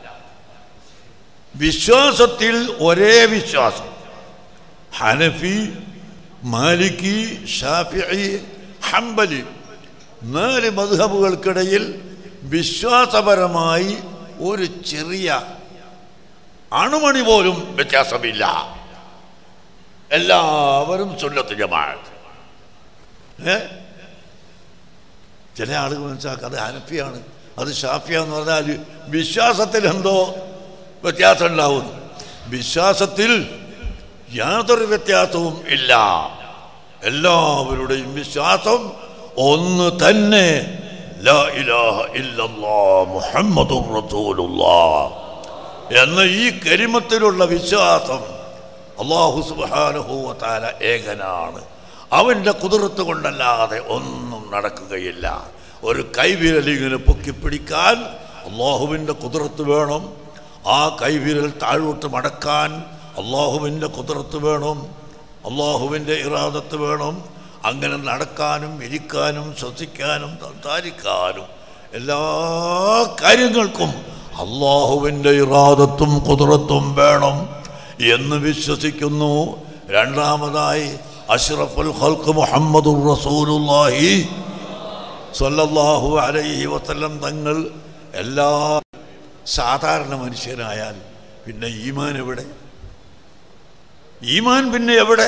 വിശ്വാസത്തിൽ ഒരേ വിശ്വാസം ഹനഫി മാലിക്കി ഷാഫിഇ ഹംബലി നാല് മധുഹബുകൾക്കിടയിൽ വിശ്വാസപരമായി ഒരു ചെറിയ അണുമണി പോലും വ്യത്യാസമില്ല എല്ലാവരും സുന്നത്ത് ജമാഅത്ത് ഏ ചില ആളുകൾ മനസ്സിലാക്കുക അത് ഹനഫിയാണ് അത് ഷാഫിയ എന്ന് പറഞ്ഞാൽ വിശ്വാസത്തിൽ എന്തോ വ്യത്യാസം ഉണ്ടാവും വിശ്വാസത്തിൽ യാതൊരു വ്യത്യാസവും ഇല്ല എല്ലാവരുടെയും വിശ്വാസം ഒന്ന് തന്നെ ലാ ഇലാഹ ഇല്ലല്ലാ മുഹമ്മദുർ റസൂലുള്ളാഹ് എന്ന ഈ കരിമത്തിലുള്ള വിശ്വാസം അള്ളാഹു സുബാനുഭൂവത്താല ഏകനാണ് അവൻ്റെ കുതിർത്ത് കൊണ്ടല്ലാതെ ഒന്നും നടക്കുകയില്ല ഒരു കൈവിരലിങ്ങനെ പൊക്കിപ്പിടിക്കാൻ അള്ളാഹുവിൻ്റെ കുതിർത്ത് വേണം ആ കൈവിരൽ താഴോട്ട് മടക്കാൻ അള്ളാഹുവിൻ്റെ കുതിർത്ത് വേണം അള്ളാഹുവിൻ്റെ ഇറാദത്ത് വേണം അങ്ങനെ നടക്കാനും ഇരിക്കാനും ശ്വസിക്കാനും സംസാരിക്കാനും എല്ലാ കാര്യങ്ങൾക്കും അള്ളാഹുവിൻ്റെ ഇറാദത്തും കുതിരത്തും വേണം എന്ന് വിശ്വസിക്കുന്നു രണ്ടാമതായി അഷ്റഫുൽ ഖൽക്ക് മുഹമ്മദുർ റസൂലുള്ളാഹി സ്വല്ലല്ലാഹു അലൈഹി വസല്ലം തങ്ങൾ എല്ലാ സാധാരണ മനുഷ്യനായാൽ പിന്നെ ഈമാൻ എവിടെ ഈമാൻ പിന്നെ എവിടെ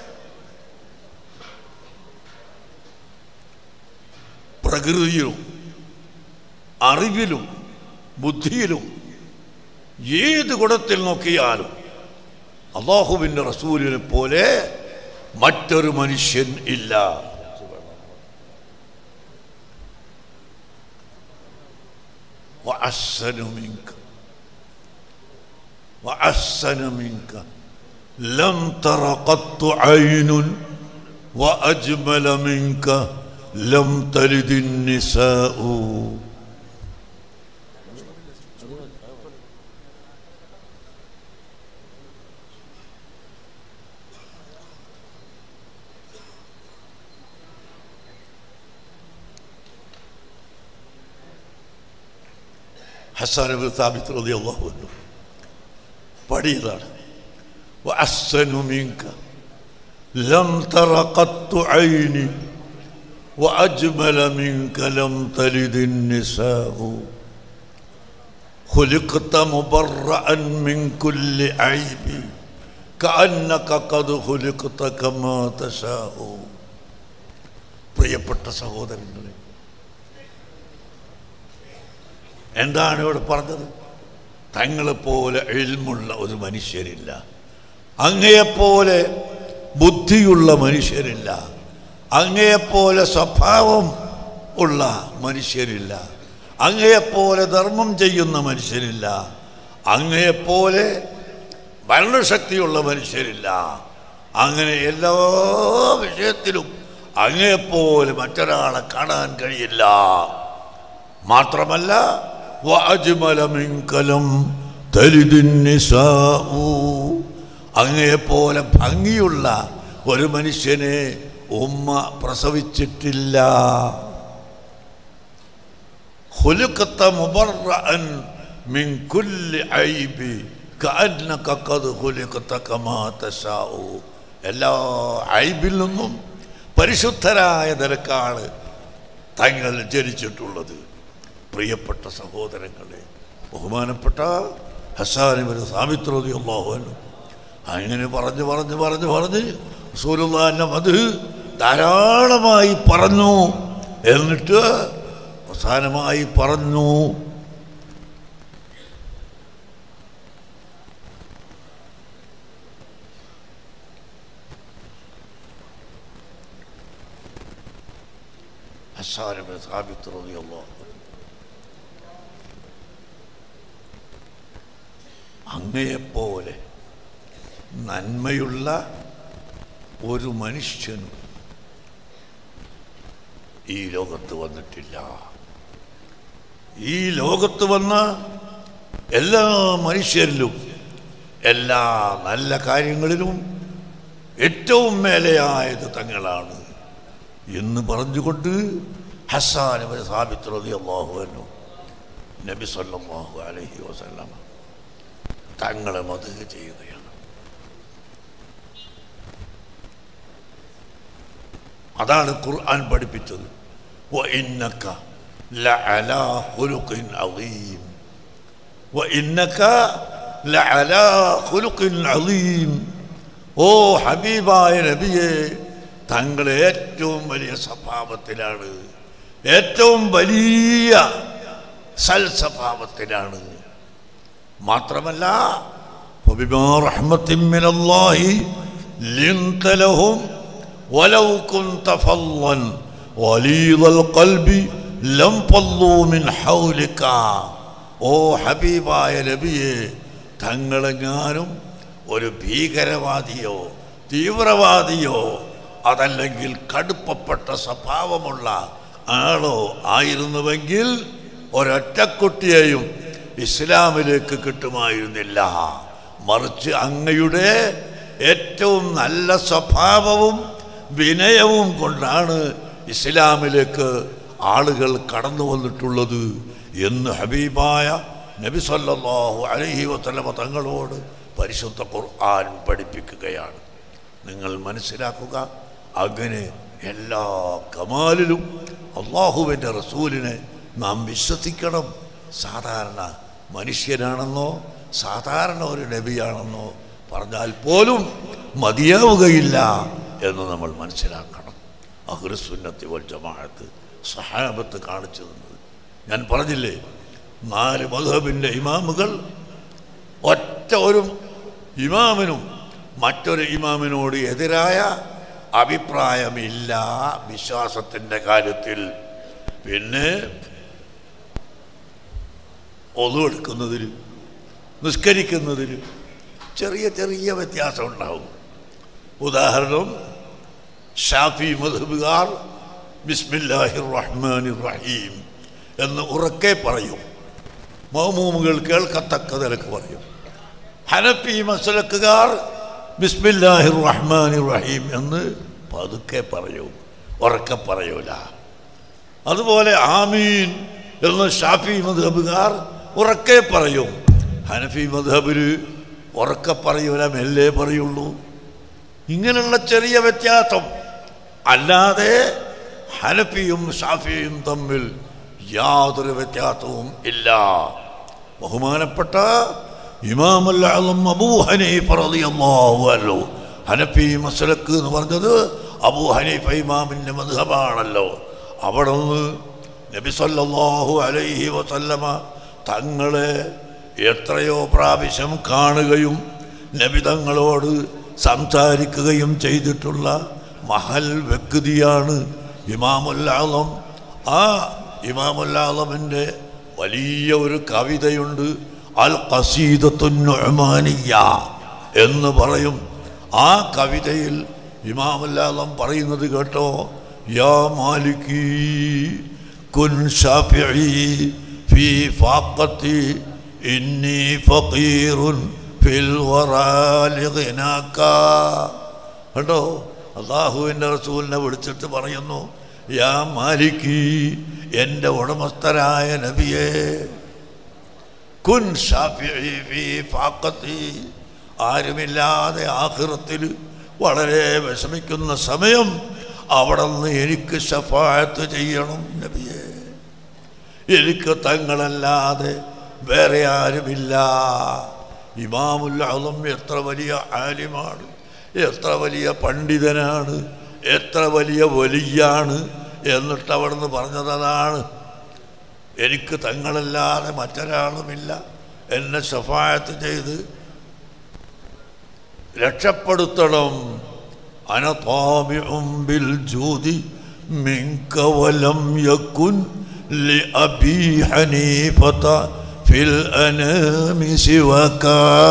പ്രകൃതിയിലും അറിവിലും ബുദ്ധിയിലും ഏത് ഗുണത്തിൽ നോക്കിയാലും അള്ളാഹുവിൻ്റെ റസൂലിനെ പോലെ മറ്റൊരു മനുഷ്യൻ ഇല്ല وأحسن منك وأحسن منك لم تر قط عين وأجمل منك لم تلد النساء ഹസാൻ ബിൻ സാബിത്ത് റളിയല്ലാഹു അൻഹു പാടിയതാണ് وأحسن منك لم تر قط عيني وأجمل منك لم تلد النساء خلقت مبرأ من كل عيب കഅന്നക ഖദ് ഖുലിഖ്ത കമാ തശാഉ പ്രിയപ്പെട്ട സഹോദരങ്ങളെ എന്താണ് ഇവിടെ പറഞ്ഞത് തങ്ങളെപ്പോലെ എൽമുള്ള ഒരു മനുഷ്യരില്ല അങ്ങയെപ്പോലെ ബുദ്ധിയുള്ള മനുഷ്യരില്ല അങ്ങയെപ്പോലെ സ്വഭാവം ഉള്ള മനുഷ്യരില്ല അങ്ങയെപ്പോലെ ധർമ്മം ചെയ്യുന്ന മനുഷ്യരില്ല അങ്ങയെപ്പോലെ ഭരണശക്തിയുള്ള മനുഷ്യരില്ല അങ്ങനെ എല്ലാ വിഷയത്തിലും അങ്ങയെപ്പോലെ മറ്റൊരാളെ കാണാൻ കഴിയില്ല മാത്രമല്ല വഅജ്മല മിൻകലം തലിദിൻ നിസാഉ. അങ്ങയെപ്പോലെ ഭംഗിയുള്ള ഒരു മനുഷ്യനെ ഉമ്മ പ്രസവിച്ചിട്ടില്ല خلقت مبرأ من كل عيب كأنك قد خلقت كما تشاء എല്ലാ ഐബിൽ നിന്നും പരിശുദ്ധരായ നിലക്കാണ് തങ്ങൾ ജനിച്ചിട്ടുള്ളത് പ്രിയപ്പെട്ട സഹോദരങ്ങളെ ബഹുമാനപ്പെട്ട ഹസാനിബിന് സാമിത്രോതി അള്ളാഹുവല്ലോ അങ്ങനെ പറഞ്ഞു പറഞ്ഞു പറഞ്ഞു പറഞ്ഞ് റസൂലുള്ളാഹിന്റെ അത് ധാരാളമായി പറഞ്ഞു എന്നിട്ട് അവസാനമായി പറഞ്ഞു ഹസാനിബിന് സാമിത്രോതി അള്ളാഹു അങ്ങയെപ്പോലെ നന്മയുള്ള ഒരു മനുഷ്യനും ഈ ലോകത്ത് വന്നിട്ടില്ല ഈ ലോകത്ത് വന്ന എല്ലാ മനുഷ്യരിലും എല്ലാ നല്ല കാര്യങ്ങളിലും ഏറ്റവും മേലെയായത് തങ്ങളാണ് എന്ന് പറഞ്ഞുകൊണ്ട് ഹസാൻ സാബിത്ത് റതി അള്ളാഹുവനു നബി സല്ലല്ലാഹു അലൈഹി വസല്ലമ തങ്ങളെ മതുക ചെയ്യുകയാണ് അതാണ് ഖുർആൻ പഠിപ്പിച്ചത് وإنك لعلى خلق عظيم وإنك لعلى خلق عظيم ഓ ഹബീബായ നബിയെ തങ്ങൾ ഏറ്റവും വലിയ സ്വഭാവത്തിലാണ് ഏറ്റവും വലിയ സൽസ്വഭാവത്തിലാണ് മാത്രമല്ല وبما رحمة من الله لنت لهم ولو كنت فظا غليظ القلب لم فضوا من حولك ഓ ഹബീബായ നബിയെ തങ്ങളെങ്ങാനും ഒരു ഭീകരവാദിയോ തീവ്രവാദിയോ അതല്ലെങ്കിൽ കടുപ്പപ്പെട്ട സ്വഭാവമുള്ള ആളോ ആയിരുന്നുവെങ്കിൽ ഒരൊറ്റക്കുട്ടിയെയും ഇസ്ലാമിലേക്ക് കിട്ടുമായിരുന്നില്ല മറിച്ച് അങ്ങയുടെ ഏറ്റവും നല്ല സ്വഭാവവും വിനയവും കൊണ്ടാണ് ഇസ്ലാമിലേക്ക് ആളുകൾ കടന്നു വന്നിട്ടുള്ളത് എന്ന് ഹബീബായ നബി സല്ലല്ലാഹു അലൈഹി വസല്ലമ തങ്ങളോട് പരിശുദ്ധ ഖുർആൻ പഠിപ്പിക്കുകയാണ് നിങ്ങൾ മനസ്സിലാക്കുക അങ്ങനെ എല്ലാ കമാലിലും അള്ളാഹുവിൻ്റെ റസൂലിനെ നാം വിശ്വസിക്കണം സാധാരണ മനുഷ്യനാണെന്നോ സാധാരണ ഒരു നബിയാണെന്നോ പറഞ്ഞാൽ പോലും മതിയാവുകയില്ല എന്ന് നമ്മൾ മനസ്സിലാക്കണം അഹ്റുസുന്നത്തി വൽ ജമാഅത്ത് സഹാബത്ത് കാണിച്ചു തന്നത് ഞാൻ പറഞ്ഞില്ലേ നാല് മധുബിൻ്റെ ഇമാമുകൾ ഒറ്റ ഒരു ഇമാമിനും മറ്റൊരു ഇമാമിനോട് എതിരായ അഭിപ്രായമില്ല വിശ്വാസത്തിൻ്റെ കാര്യത്തിൽ പിന്നെ ഒതുവെടുക്കുന്നതിൽ നിസ്കരിക്കുന്നതിൽ ചെറിയ ചെറിയ വ്യത്യാസം ഉണ്ടാവും ഉദാഹരണം ഷാഫി മധുബുകാർ ബിസ്മില്ലാഹിർ റഹ്മാനിർ റഹീം എന്ന് ഉറക്കെ പറയും മൗമൂമുകൾ കേൾക്കത്തക്ക നിലക്ക് പറയും ഹനഫി മസലക്കുകാർ ബിസ്മില്ലാഹിർ റഹ്മാനിർ റഹീം എന്ന് പതുക്കെ പറയും ഉറക്കെ പറയൂല അതുപോലെ ആമീൻ എന്ന് ഷാഫി മധബുകാർ ഉറക്കെ പറയും ഹനഫി മധബിൽ ഉറക്കെ പറയൂല മെല്ലെ പറയുള്ളൂ ഇങ്ങനെയുള്ള ചെറിയ വ്യത്യാസം അല്ലാതെ ഹനഫിയും ഷാഫിയും തമ്മിൽ യാതൊരു വ്യത്യാസവും ഇല്ല ബഹുമാനപ്പെട്ട ഇമാമുല്ലാലും അബൂ ഹനീഫ റളിയല്ലാഹു അൻഹു ഹനഫി മസലക്ക് എന്ന് പറഞ്ഞത് അബൂ ഹനീഫ ഇമാമിൻ്റെ മധുഹബാണല്ലോ അവിടെ നിന്ന് നബി സല്ലല്ലാഹു അലൈഹി വസല്ലമ തങ്ങളെ എത്രയോ പ്രാവശ്യം കാണുകയും നബി തങ്ങളോട് സംസാരിക്കുകയും ചെയ്തിട്ടുള്ള മഹൽ വ്യക്തിയാണ് ഇമാമുല്ലാളം ആ ഇമാമുല്ലാളമിൻ്റെ വലിയ ഒരു കവിതയുണ്ട് അൽ ഖസീദത്തുന്നുഅമാനിയ എന്ന് പറയും ആ കവിതയിൽ ഇമാമുല്ലാളം പറയുന്നത് കേട്ടോ യാ മാലിക്കി കുൻ ഷാഫിഈ ഫീ ഫാഖത്തി ഇന്നി ഫഖീറുൻ ഫിൽ വറാലി ഗിനാക കേട്ടോ അള്ളാഹുവിൻ്റെ റസൂലിനെ വിളിച്ചിട്ട് പറയുന്നു യാ മാലിക്കി എൻ്റെ ഉടമസ്ഥരായ നബിയെ കുൻ ഷാഫിഈ ഫീ ഫാഖത്തി ആരുമില്ലാതെ ആഖിറത്തിൽ വളരെ വിഷമിക്കുന്ന സമയം അവിടെ നിന്ന് എനിക്ക് ഷഫായത്ത് ചെയ്യണം നബിയെ എനിക്ക് തങ്ങളല്ലാതെ വേറെ ആരുമില്ല ഇമാമുൽ അളം എത്ര വലിയ ആലിമാണ് എത്ര വലിയ പണ്ഡിതനാണ് എത്ര വലിയ വലിയാണ് എന്നിട്ട് അവിടുന്ന് പറഞ്ഞതാണ് എനിക്ക് തങ്ങളല്ലാതെ മറ്റൊരാളുമില്ല എന്നെ ഷഫായത്ത് ചെയ്ത് രക്ഷപ്പെടുത്തണം അനതാമിഉം ബിൽ ജൂദി മിൻക വലം യകുൻ ലഅബി ഹനീഫത ഫിൽ അനാമി സിവക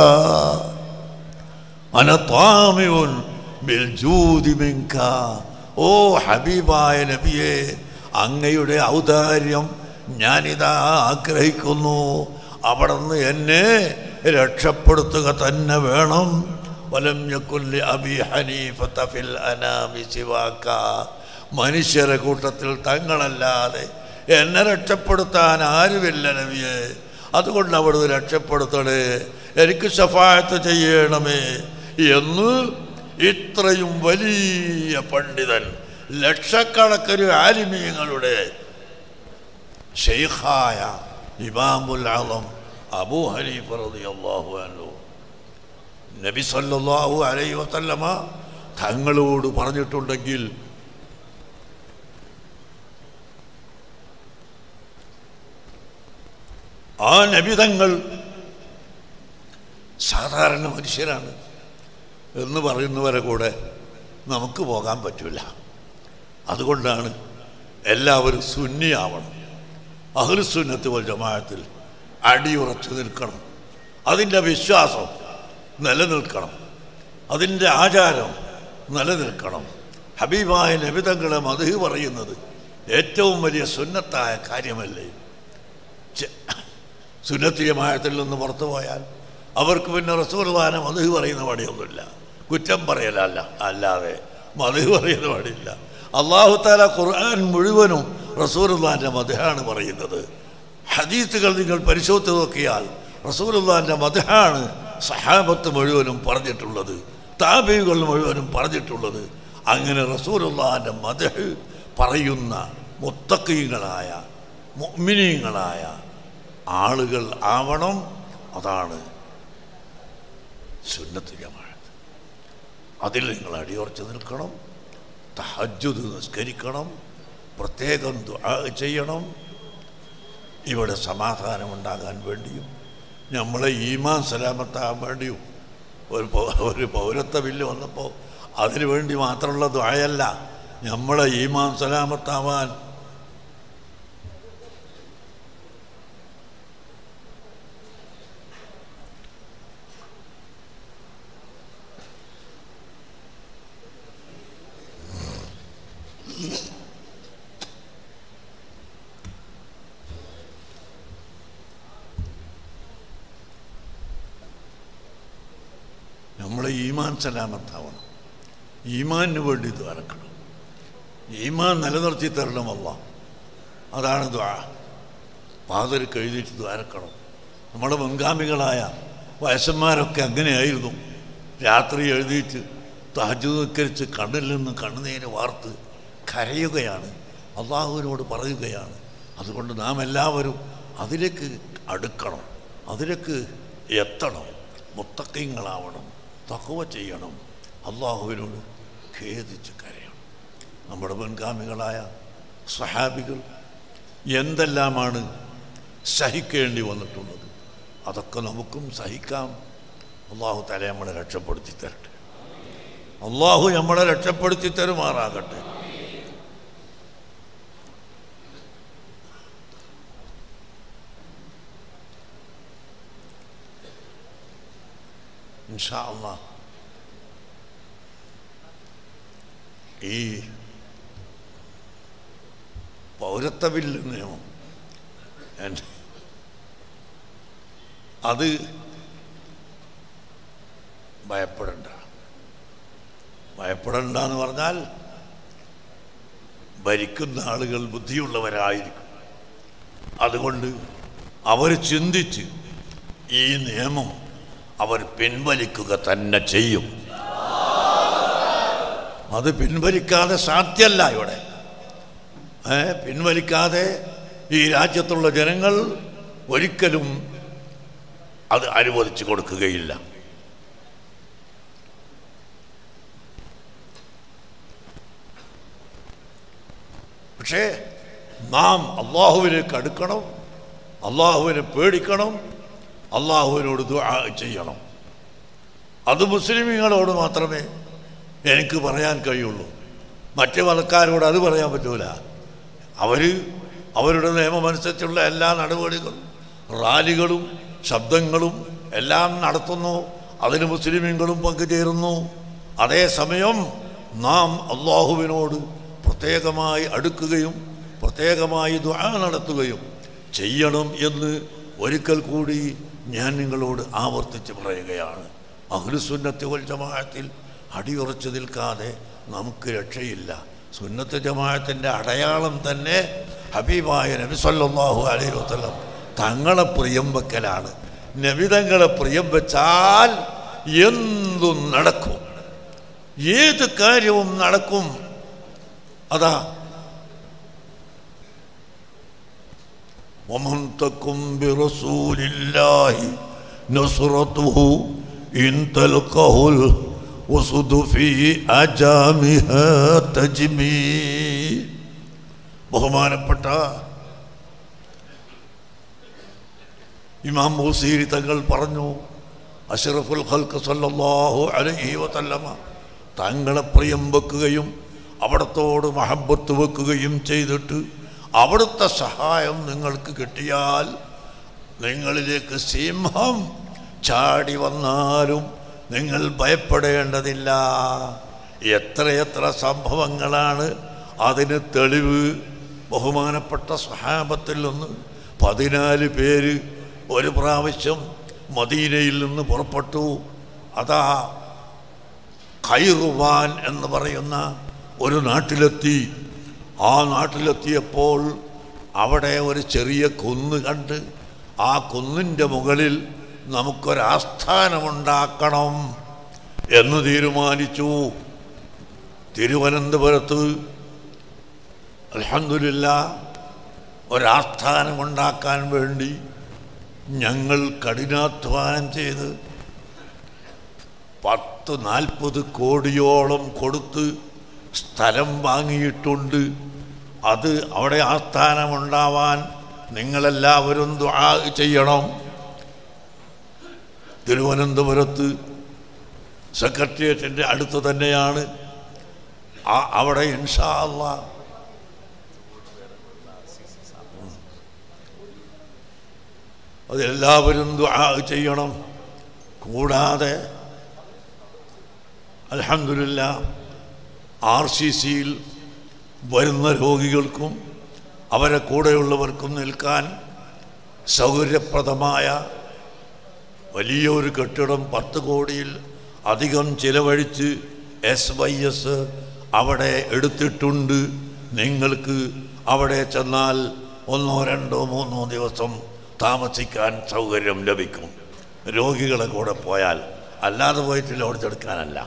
അനതാമിഉൻ ബിൽ ജൂദി മിൻക ഓ ഹബീബായ നബിയെ അങ്ങയുടെ ഔദാര്യം ഞാനിതാ ആഗ്രഹിക്കുന്നു അവിടുന്ന് എന്നെ രക്ഷപ്പെടുത്തുക തന്നെ വേണം വലം യക്കുല്ലി അബി ഹനീഫത്ത ഫിൽ അനാമി സിവാക്ക മനുഷ്യരെ കൂട്ടത്തിൽ തങ്ങളല്ലാതെ എന്നെ രക്ഷപ്പെടുത്താൻ ആരുമില്ല നബിയെ അതുകൊണ്ട് അവിടുന്ന് രക്ഷപ്പെടുത്തണേ എനിക്ക് ശഫായത്ത് ചെയ്യണമേ എന്ന് ഇത്രയും വലിയ പണ്ഡിതൻ ലക്ഷക്കണക്കിന് ആലിമീങ്ങളുടെ ഷെയ്ഖായ ഇമാമുൽ ആലം അബൂ ഹനീഫ് റളിയല്ലാഹു അൻഹു നബി സല്ലല്ലാഹു അലൈഹി വസല്ലമ തങ്ങളോട് പറഞ്ഞിട്ടുണ്ടെങ്കിൽ ആ നബിതങ്ങൾ സാധാരണ മനുഷ്യരാണ് എന്ന് പറയുന്നവരെ കൂടെ നമുക്ക് പോകാൻ പറ്റില്ല അതുകൊണ്ടാണ് എല്ലാവരും സുന്നിയാവണം അഹ്ലുസുന്നത്ത് വൽ ജമാഅത്തിൽ അടിയുറച്ചു നിൽക്കണം അതിൻ്റെ വിശ്വാസം നിലനിൽക്കണം അതിൻ്റെ ആചാരം നിലനിൽക്കണം ഹബീബായ നബിതങ്ങളെ മധു പറയുന്നത് ഏറ്റവും വലിയ സുന്നത്തായ കാര്യമല്ലേ ചെ- സുന്നത്ത് ജമാഅത്തിൽ നിന്ന് പുറത്തു പോയാൽ അവർക്ക് പിന്നെ റസൂർദാന മധു പറയുന്ന പണിയൊന്നുമില്ല കുറ്റം പറയലല്ല അല്ലാതെ മധു പറയുന്ന പണിയില്ല അള്ളാഹു താല ഖുർആൻ മുഴുവനും റസൂർദാൻ്റെ മധുഹാണ് പറയുന്നത് ഹദീത്തുകൾ നിങ്ങൾ പരിശോധിച്ച് നോക്കിയാൽ റസൂലുള്ളാൻ്റെ മതഹാണ് സഹാബത്ത് മുഴുവനും പറഞ്ഞിട്ടുള്ളത് താബികൾ മുഴുവനും പറഞ്ഞിട്ടുള്ളത് അങ്ങനെ റസൂലുള്ളാൻ്റെ മതഹ് പറയുന്ന മുത്തക്കീങ്ങളായ മുഅ്മിനീങ്ങളായ ആളുകൾ ആവണം അതാണ് സുന്നത്ത് ജമാഅത്ത് അതിൽ നിങ്ങൾ അടിയുറച്ച് നിൽക്കണം തഹജ്ജുദ് നിസ്കരിക്കണം പ്രത്യേകം ദുആ ചെയ്യണം ഇവിടെ സമാധാനമുണ്ടാകാൻ വേണ്ടിയും നമ്മളെ ഈമാൻ സലാമത്താകാൻ വേണ്ടിയും ഒരു പൗ- ഒരു പൗരത്വ ബില്ല് വന്നപ്പോൾ അതിനു വേണ്ടി മാത്രമുള്ള ദ്വായല്ല നമ്മളെ ഈമാൻ സലാമത്താവാൻ നമ്മളെ ഈമാൻ സലാമത്താവണം ഈമാനിന് വേണ്ടി ദ്വാരക്കണം ഈമാൻ നിലനിർത്തി തരണമല്ല അതാണ് ദ്വാ പാതർക്ക് എഴുതിയിട്ട് ദ്വാരക്കണം നമ്മുടെ മുൻഗാമികളായ വയസ്സന്മാരൊക്കെ അങ്ങനെയായിരുന്നു രാത്രി എഴുതിയിട്ട് തഹജുദീകരിച്ച് കണ്ണിൽ നിന്ന് കണ്ണുനീര് വാർത്ത് കരയുകയാണ് അള്ളാഹുവിനോട് പറയുകയാണ് അതുകൊണ്ട് നാം എല്ലാവരും അതിലേക്ക് അടുക്കണം അതിലേക്ക് എത്തണം മുത്തക്കങ്ങളാവണം തക്കവ ചെയ്യണം അള്ളാഹുവിനോട് ഖേദിച്ച് കരയണം നമ്മുടെ മുൻഗാമികളായ സഹാബികൾ എന്തെല്ലാമാണ് സഹിക്കേണ്ടി വന്നിട്ടുള്ളത് അതൊക്കെ നമുക്കും സഹിക്കാം അള്ളാഹു തല നമ്മളെ രക്ഷപ്പെടുത്തി തരട്ടെ അള്ളാഹു നമ്മളെ രക്ഷപ്പെടുത്തി തരുമാറാകട്ടെ ഇൻഷാ അള്ളാഹ് ഈ പൗരത്വ ബില്ല് നിയമം എൻ്റെ അത് ഭയപ്പെടണ്ട ഭയപ്പെടണ്ട എന്ന് പറഞ്ഞാൽ ഭരിക്കുന്ന ആളുകൾ ബുദ്ധിയുള്ളവരായിരിക്കും അതുകൊണ്ട് അവർ ചിന്തിച്ച് ഈ നിയമം അവർ പിൻവലിക്കുക തന്നെ ചെയ്യും അത് പിൻവലിക്കാതെ സാധ്യമല്ല ഇവിടെ ഏ, പിൻവലിക്കാതെ ഈ രാജ്യത്തുള്ള ജനങ്ങൾ ഒരിക്കലും അത് അനുവദിച്ചു കൊടുക്കുകയില്ല പക്ഷേ നാം അള്ളാഹുവിലേക്ക് അടുക്കണം അള്ളാഹുവിനെ പേടിക്കണം അള്ളാഹുവിനോട് ദുആ ചെയ്യണം അത് മുസ്ലിമീങ്ങളോട് മാത്രമേ എനിക്ക് പറയാൻ കഴിയുള്ളൂ മറ്റു മതക്കാരോട് അത് പറയാൻ പറ്റൂല അവർ അവരുടെ നിയമമനുസരിച്ചുള്ള എല്ലാ നടപടികളും റാലികളും ശബ്ദങ്ങളും എല്ലാം നടത്തുന്നു അതിന് മുസ്ലിമീങ്ങളും പങ്കുചേരുന്നു അതേസമയം നാം അള്ളാഹുവിനോട് പ്രത്യേകമായി അടുക്കുകയും പ്രത്യേകമായി ദുആ നടത്തുകയും ചെയ്യണം എന്ന് ഒരിക്കൽ കൂടി ഞാൻ നിങ്ങളോട് ആവർത്തിച്ച് പറയുകയാണ് അഹ്ലുസുന്നത്തി വൽ ജമാഅത്തിൽ അടിയുറച്ചു നിൽക്കാതെ നമുക്ക് രക്ഷയില്ല സുന്നത്ത് ജമാഅത്തിൻ്റെ അടയാളം തന്നെ ഹബീബായ നബി സല്ലല്ലാഹു അലൈഹി വസല്ലം തങ്ങളെ പ്രിയം വെക്കലാണ് നബി തങ്ങളെ പ്രിയം വെച്ചാൽ എന്തും നടക്കും ഏത് കാര്യവും നടക്കും അതാ ومن تكن برسول الله نصرته إن تلقه الوسد في أجامها تجمي ബഹുമാനപ്പെട്ട ഇമാം മൂസീരി തങ്ങൾ പറഞ്ഞു അഷറഫുൽ ഖൽക്ക് സല്ലല്ലാഹു അലൈഹി വസല്ലമ തങ്ങളെ പ്രിയം വെക്കുകയും അവിടത്തോട് മഹബത്ത് വെക്കുകയും ചെയ്തിട്ട് അവിടുത്തെ സഹായം നിങ്ങൾക്ക് കിട്ടിയാൽ നിങ്ങളിലേക്ക് സിംഹം ചാടി വന്നാലും നിങ്ങൾ ഭയപ്പെടേണ്ടതില്ല എത്രയെത്ര സംഭവങ്ങളാണ് അതിന് തെളിവ് ബഹുമാനപ്പെട്ട സഹാബത്തിൽ നിന്ന് പതിനാല് പേര് ഒരു പ്രാവശ്യം മദീനയിൽ നിന്ന് പുറപ്പെട്ടു അതാ ഖൈറുവാൻ എന്ന് പറയുന്ന ഒരു നാട്ടിലെത്തി ആ നാട്ടിലെത്തിയപ്പോൾ അവിടെ ഒരു ചെറിയ കുന്ന് കണ്ട് ആ കുന്നിൻ്റെ മുകളിൽ നമുക്കൊരാസ്ഥാനമുണ്ടാക്കണം എന്ന് തീരുമാനിച്ചു തിരുവനന്തപുരത്ത് അലഹമില്ല ഒരാസ്ഥാനമുണ്ടാക്കാൻ വേണ്ടി ഞങ്ങൾ കഠിനാധ്വാനം ചെയ്ത് പത്ത് നാൽപ്പത് കോടിയോളം കൊടുത്ത് സ്ഥലം വാങ്ങിയിട്ടുണ്ട് അത് അവിടെ ആസ്ഥാനമുണ്ടാവാൻ നിങ്ങളെല്ലാവരും ദുആ ചെയ്യണം തിരുവനന്തപുരത്ത് സെക്രട്ടേറിയറ്റിൻ്റെ അടുത്ത് തന്നെയാണ് ആ അവിടെ ഇൻഷാ അള്ളാ അതെല്ലാവരും ദുആ ചെയ്യണം കൂടാതെ അൽഹംദുലില്ല ആർ സി സിയിൽ വരുന്ന രോഗികൾക്കും അവരെ കൂടെയുള്ളവർക്കും നിൽക്കാൻ സൗകര്യപ്രദമായ വലിയൊരു കെട്ടിടം പത്ത് കോടിയിൽ അധികം ചിലവഴിച്ച് എസ് വൈ എസ് അവിടെ എടുത്തിട്ടുണ്ട് നിങ്ങൾക്ക് അവിടെ ചെന്നാൽ ഒന്നോ രണ്ടോ മൂന്നോ ദിവസം താമസിക്കാൻ സൗകര്യം ലഭിക്കും രോഗികളെ കൂടെ പോയാൽ അല്ലാതെ പോയിട്ട് ലോഡ്ജെടുക്കാനല്ല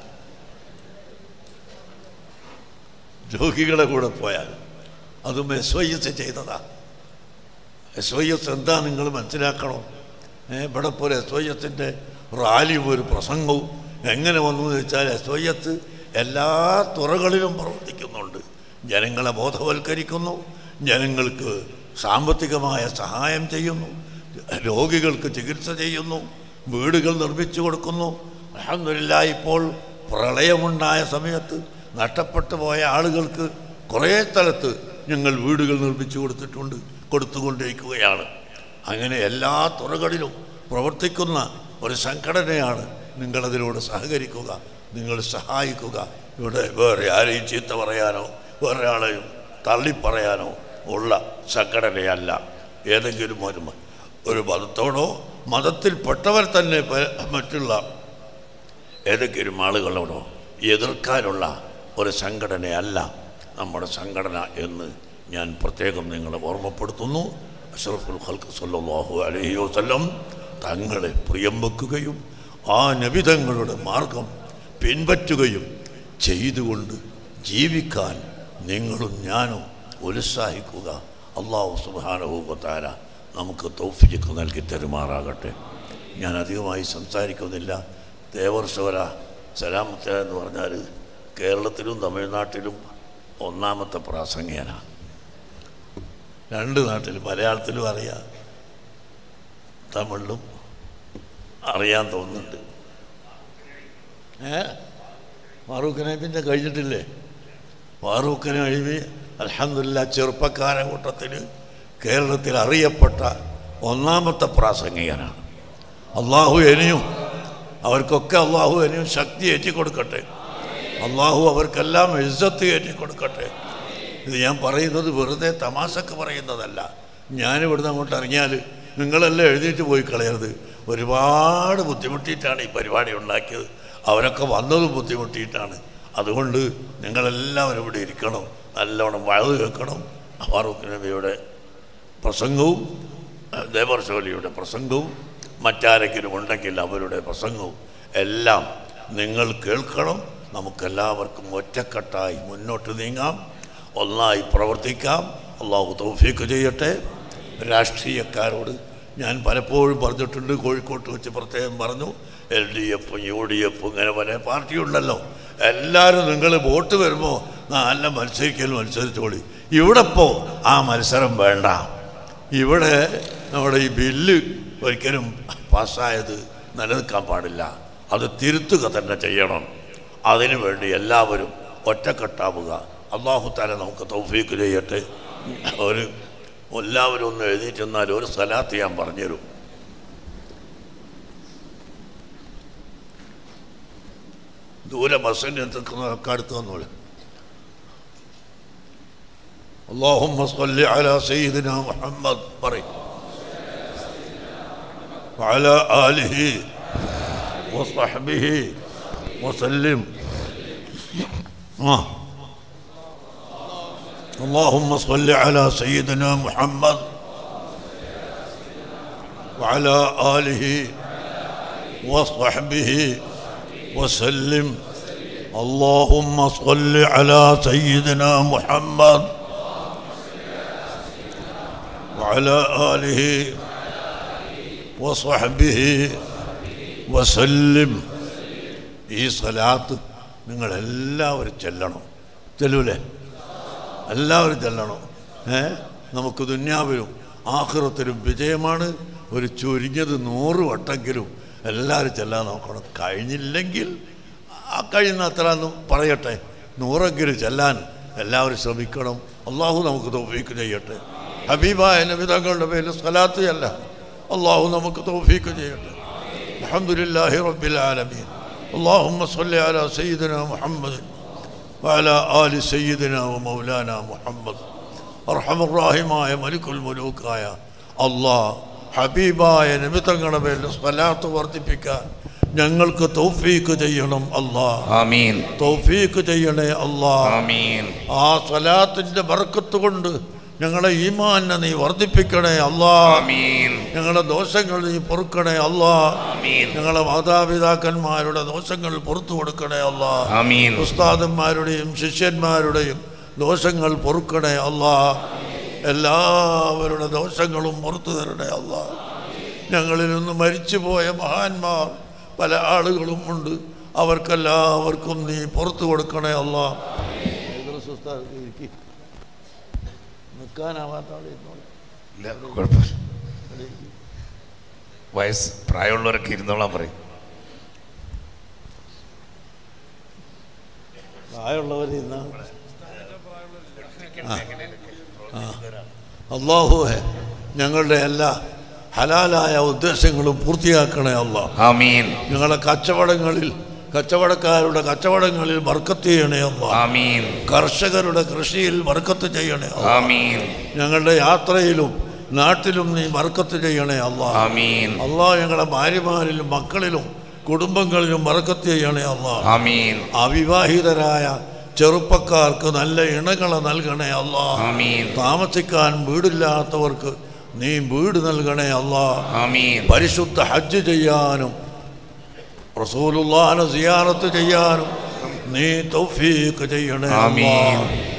രോഗികളെ കൂടെ പോയാൽ അതും എസ് വൈ എസ് ചെയ്തതാ എസ് വൈ എസ് എന്താ നിങ്ങൾ മനസ്സിലാക്കണം ഏ, ഇവിടെ പോലെ എസ് വൈ എസിൻ്റെ റാലിയും ഒരു പ്രസംഗവും എങ്ങനെ വന്നു എന്ന് വെച്ചാൽ എസ് വൈ എസ് എല്ലാ തുറകളിലും പ്രവർത്തിക്കുന്നുണ്ട് ജനങ്ങളെ ബോധവൽക്കരിക്കുന്നു ജനങ്ങൾക്ക് സാമ്പത്തികമായ സഹായം ചെയ്യുന്നു രോഗികൾക്ക് ചികിത്സ ചെയ്യുന്നു വീടുകൾ നിർമ്മിച്ചു കൊടുക്കുന്നു അലഹമില്ല ഇപ്പോൾ പ്രളയമുണ്ടായ സമയത്ത് നഷ്ടപ്പെട്ടു പോയ ആളുകൾക്ക് കുറേ സ്ഥലത്ത് ഞങ്ങൾ വീടുകൾ നിർമ്മിച്ചു കൊടുത്തിട്ടുണ്ട് കൊടുത്തുകൊണ്ടിരിക്കുകയാണ് അങ്ങനെ എല്ലാ തുറകളിലും പ്രവർത്തിക്കുന്ന ഒരു സംഘടനയാണ് നിങ്ങളതിനോട് സഹകരിക്കുക നിങ്ങൾ സഹായിക്കുക ഇവിടെ വേറെ ആരെയും ചീത്ത പറയാനോ വേറെ ആളെയും തള്ളിപ്പറയാനോ ഉള്ള സംഘടനയല്ല ഏതെങ്കിലും ഒരു മ- ഒരു മതത്തോടോ മതത്തിൽപ്പെട്ടവർ തന്നെ പ- മറ്റുള്ള ഏതെങ്കിലും ആളുകളോടോ എതിർക്കാനുള്ള ഒരു സംഘടനയല്ല നമ്മുടെ സംഘടന എന്ന് ഞാൻ പ്രത്യേകം നിങ്ങളെ ഓർമ്മപ്പെടുത്തുന്നു അഷ്റഫുൽ ഖൽക്ക് സല്ലല്ലാഹു അലൈഹി വസല്ലം തങ്ങളെ പ്രിയം വെക്കുകയും ആ നബിതങ്ങളുടെ മാർഗം പിൻപറ്റുകയും ചെയ്തുകൊണ്ട് ജീവിക്കാൻ നിങ്ങളും ഞാനും ഉത്സാഹിക്കുക അള്ളാഹു സുബാനഹൂബത്താര നമുക്ക് തൗഫിക്ക് നൽകി തരുമാറാകട്ടെ ഞാൻ അധികമായി സംസാരിക്കുന്നില്ല ദേവർഷവര സലാമത്ത എന്ന് പറഞ്ഞാൽ കേരളത്തിലും തമിഴ്നാട്ടിലും ഒന്നാമത്തെ പ്രാസംഗികനാണ് രണ്ട് നാട്ടിൽ മലയാളത്തിലും അറിയാം തമിഴിലും അറിയാൻ തോന്നുന്നുണ്ട് ഏ ഫാറൂഖ് നബിൻ്റെ കഴിഞ്ഞിട്ടില്ലേ ഫാറൂഖ് നബി അലഹമില്ല ചെറുപ്പക്കാര കൂട്ടത്തിൽ കേരളത്തിൽ അറിയപ്പെട്ട ഒന്നാമത്തെ പ്രാസംഗികനാണ് അള്ളാഹു ഇനിയും അവർക്കൊക്കെ അള്ളാഹു ഇനിയും ശക്തി ഏറ്റി കൊടുക്കട്ടെ അള്ളാഹു അവർക്കെല്ലാം ഇജ്ജത്ത് ഏറ്റി കൊടുക്കട്ടെ ഇത് ഞാൻ പറയുന്നത് വെറുതെ തമാശക്ക് പറയുന്നതല്ല ഞാനിവിടുന്ന് അങ്ങോട്ട് ഇറങ്ങിയാൽ നിങ്ങളെല്ലാം എഴുതിയിട്ട് പോയി കളയരുത് ഒരുപാട് ബുദ്ധിമുട്ടിയിട്ടാണ് ഈ പരിപാടി ഉണ്ടാക്കിയത് അവരൊക്കെ വന്നതും ബുദ്ധിമുട്ടിയിട്ടാണ് അതുകൊണ്ട് നിങ്ങളെല്ലാവരും ഇവിടെ ഇരിക്കണം നല്ലോണം വഴു കേൾക്കണം ഫാറൂഖ് നബിയുടെ പ്രസംഗവും ദേവർശോലിയുടെ പ്രസംഗവും മറ്റാരെങ്കിലും ഉണ്ടെങ്കിൽ അവരുടെ പ്രസംഗവും എല്ലാം നിങ്ങൾ കേൾക്കണം നമുക്കെല്ലാവർക്കും ഒറ്റക്കെട്ടായി മുന്നോട്ട് നീങ്ങാം ഒന്നായി പ്രവർത്തിക്കാം അള്ളാഹു തൗഫീക്ക് ചെയ്യട്ടെ രാഷ്ട്രീയക്കാരോട് ഞാൻ പലപ്പോഴും പറഞ്ഞിട്ടുണ്ട് കോഴിക്കോട്ട് വെച്ച് പ്രത്യേകം പറഞ്ഞു എൽ ഡി എഫും യു ഡി എഫും ഇങ്ങനെ പല പാർട്ടിയുണ്ടല്ലോ എല്ലാവരും നിങ്ങൾ വോട്ട് വരുമ്പോൾ നല്ല മത്സരിക്കൽ മത്സരിച്ചോളി ഇവിടെ ഇപ്പോൾ ആ മത്സരം വേണ്ട ഇവിടെ നമ്മുടെ ഈ ബില്ല് ഒരിക്കലും പാസ്സായത് നിലനിൽക്കാൻ പാടില്ല അത് തിരുത്തുക തന്നെ ചെയ്യണം അതിനു വേണ്ടി എല്ലാവരും ഒറ്റക്കെട്ടാവുക അള്ളാഹു താല നമുക്ക് തൗഫീക്ക് ചെയ്യട്ടെ ഒരു എല്ലാവരും ഒന്ന് എഴുതിയിട്ടെന്നാൽ ഒരു സ്ഥലത്ത് ഞാൻ പറഞ്ഞുതരും ദൂരെ ബസ്സിന് നിൽക്കുന്നതൊക്കെ അടുത്ത് വന്നോളൂ اللهم صل على سيدنا محمد بري وعلى آله وصحبه وسلم آه. اللهم صل على سيدنا محمد وعلى آله وصحبه وسلم اللهم صل على سيدنا محمد وعلى آله وصحبه وسلم ഈ സ്വലാത്ത് നിങ്ങളെല്ലാവരും ചെല്ലണം ചെല്ലൂലേ എല്ലാവരും ചെല്ലണം ഏ നമുക്ക് ദുന്യാവിലും ആഹ്റത്തിലും വിജയമാണ് ഒരു ചുരുങ്ങിയത് നൂറ് വട്ടെങ്കിലും എല്ലാവരും ചെല്ലാൻ നോക്കണം കഴിഞ്ഞില്ലെങ്കിൽ ആ കഴിയുന്ന അത്ര ഒന്ന് പറയട്ടെ നൂറെങ്കിലും ചെല്ലാൻ എല്ലാവരും ശ്രമിക്കണം അള്ളാഹു നമുക്ക് തൗഫീക്ക് ചെയ്യട്ടെ ഹബീബായ നബിതങ്ങളുടെ പേരിൽ സ്വലാത്ത് അല്ല അള്ളാഹു നമുക്ക് തൗഫീക്ക് ചെയ്യട്ടെ അൽഹംദുലില്ലാഹി റബ്ബിൽ ആലമീൻ اللهم صل على سيدنا محمد وعلى آل سيدنا ومولانا محمد അർഹം റാഹിമായ മലിക്കുൽ മുലൂക്കായ അള്ളാഹ് ഹബീബായ നിമിത്തങ്ങളുടെ പേരിൽ സ്വലാത്ത് വർദ്ധിപ്പിക്കാൻ ഞങ്ങൾക്ക് തൗഫീക്ക് ചെയ്യണം അള്ളാഹ് ആമീൻ തൗഫീക്ക് ചെയ്യണേ അള്ളാഹ് ആമീൻ ആ സ്വലാത്തിന്റെ ബർക്കത്ത് കൊണ്ട് ഞങ്ങളെ ഈമാനെ നീ വർദ്ധിപ്പിക്കണേ അള്ളാഹ് ആമീൻ ഞങ്ങളുടെ ദോഷങ്ങൾ നീ പൊറുക്കണേ അള്ളാഹ് ആമീൻ ഞങ്ങളെ മാതാപിതാക്കന്മാരുടെ ദോഷങ്ങൾ പുറത്തു കൊടുക്കണേ അള്ളാഹ് ആമീൻ ഉസ്താദന്മാരുടെയും ശിഷ്യന്മാരുടെയും ദോഷങ്ങൾ പൊറുക്കണേ അല്ലാ എല്ലാവരുടെ ദോഷങ്ങളും പുറത്തു തരണേ അല്ലാ ഞങ്ങളിൽ നിന്ന് മരിച്ചുപോയ മഹാന്മാർ പല ആളുകളും ഉണ്ട് അവർക്കെല്ലാവർക്കും നീ പുറത്തു കൊടുക്കണേ അല്ല നിൽക്കാനാവാത്ത ആളിരുന്നോളൂ ഇല്ല കുഴപ്പമില്ല വയസ്സ് പ്രായമുള്ളവരൊക്കെ ഇരുന്നോളാൻ പറയും പ്രായമുള്ളവർ ഇന്ന് അള്ളാഹുവെ ഞങ്ങളുടെ എല്ലാ ഹലാലായ ഉദ്ദേശങ്ങളും പൂർത്തിയാക്കണേ അള്ളാഹ് ആമീൻ ഞങ്ങളുടെ കച്ചവടങ്ങളിൽ കച്ചവടക്കാരുടെ കച്ചവടങ്ങളിൽ ബർക്കത്ത് ചെയ്യണേ അല്ല ആമീൻ കർഷകരുടെ കൃഷിയിൽ ബർക്കത്ത് ചെയ്യണേ അല്ലാ. ആമീൻ ഞങ്ങളുടെ യാത്രയിലും നാട്ടിലും നീ ബർക്കത്ത് ചെയ്യണേ അല്ല ആമീൻ അള്ളാ ഞങ്ങളുടെ ഭാര്യമാരിലും മക്കളിലും കുടുംബങ്ങളിലും ബർക്കത്ത് ചെയ്യണേ അല്ല ആമീൻ അവിവാഹിതരായ ചെറുപ്പക്കാർക്ക് നല്ല ഇണകളെ നൽകണേ അല്ല ആമീൻ താമസിക്കാൻ വീടില്ലാത്തവർക്ക് നീ വീട് നൽകണേ അല്ലാ ആമീൻ പരിശുദ്ധ ഹജ്ജ് ചെയ്യാനും റസൂലുള്ളാഹിനെ സിയാറത്ത് ചെയ്യാനും നീ തൗഫീഖ് ചെയ്യണേ ആമീൻ.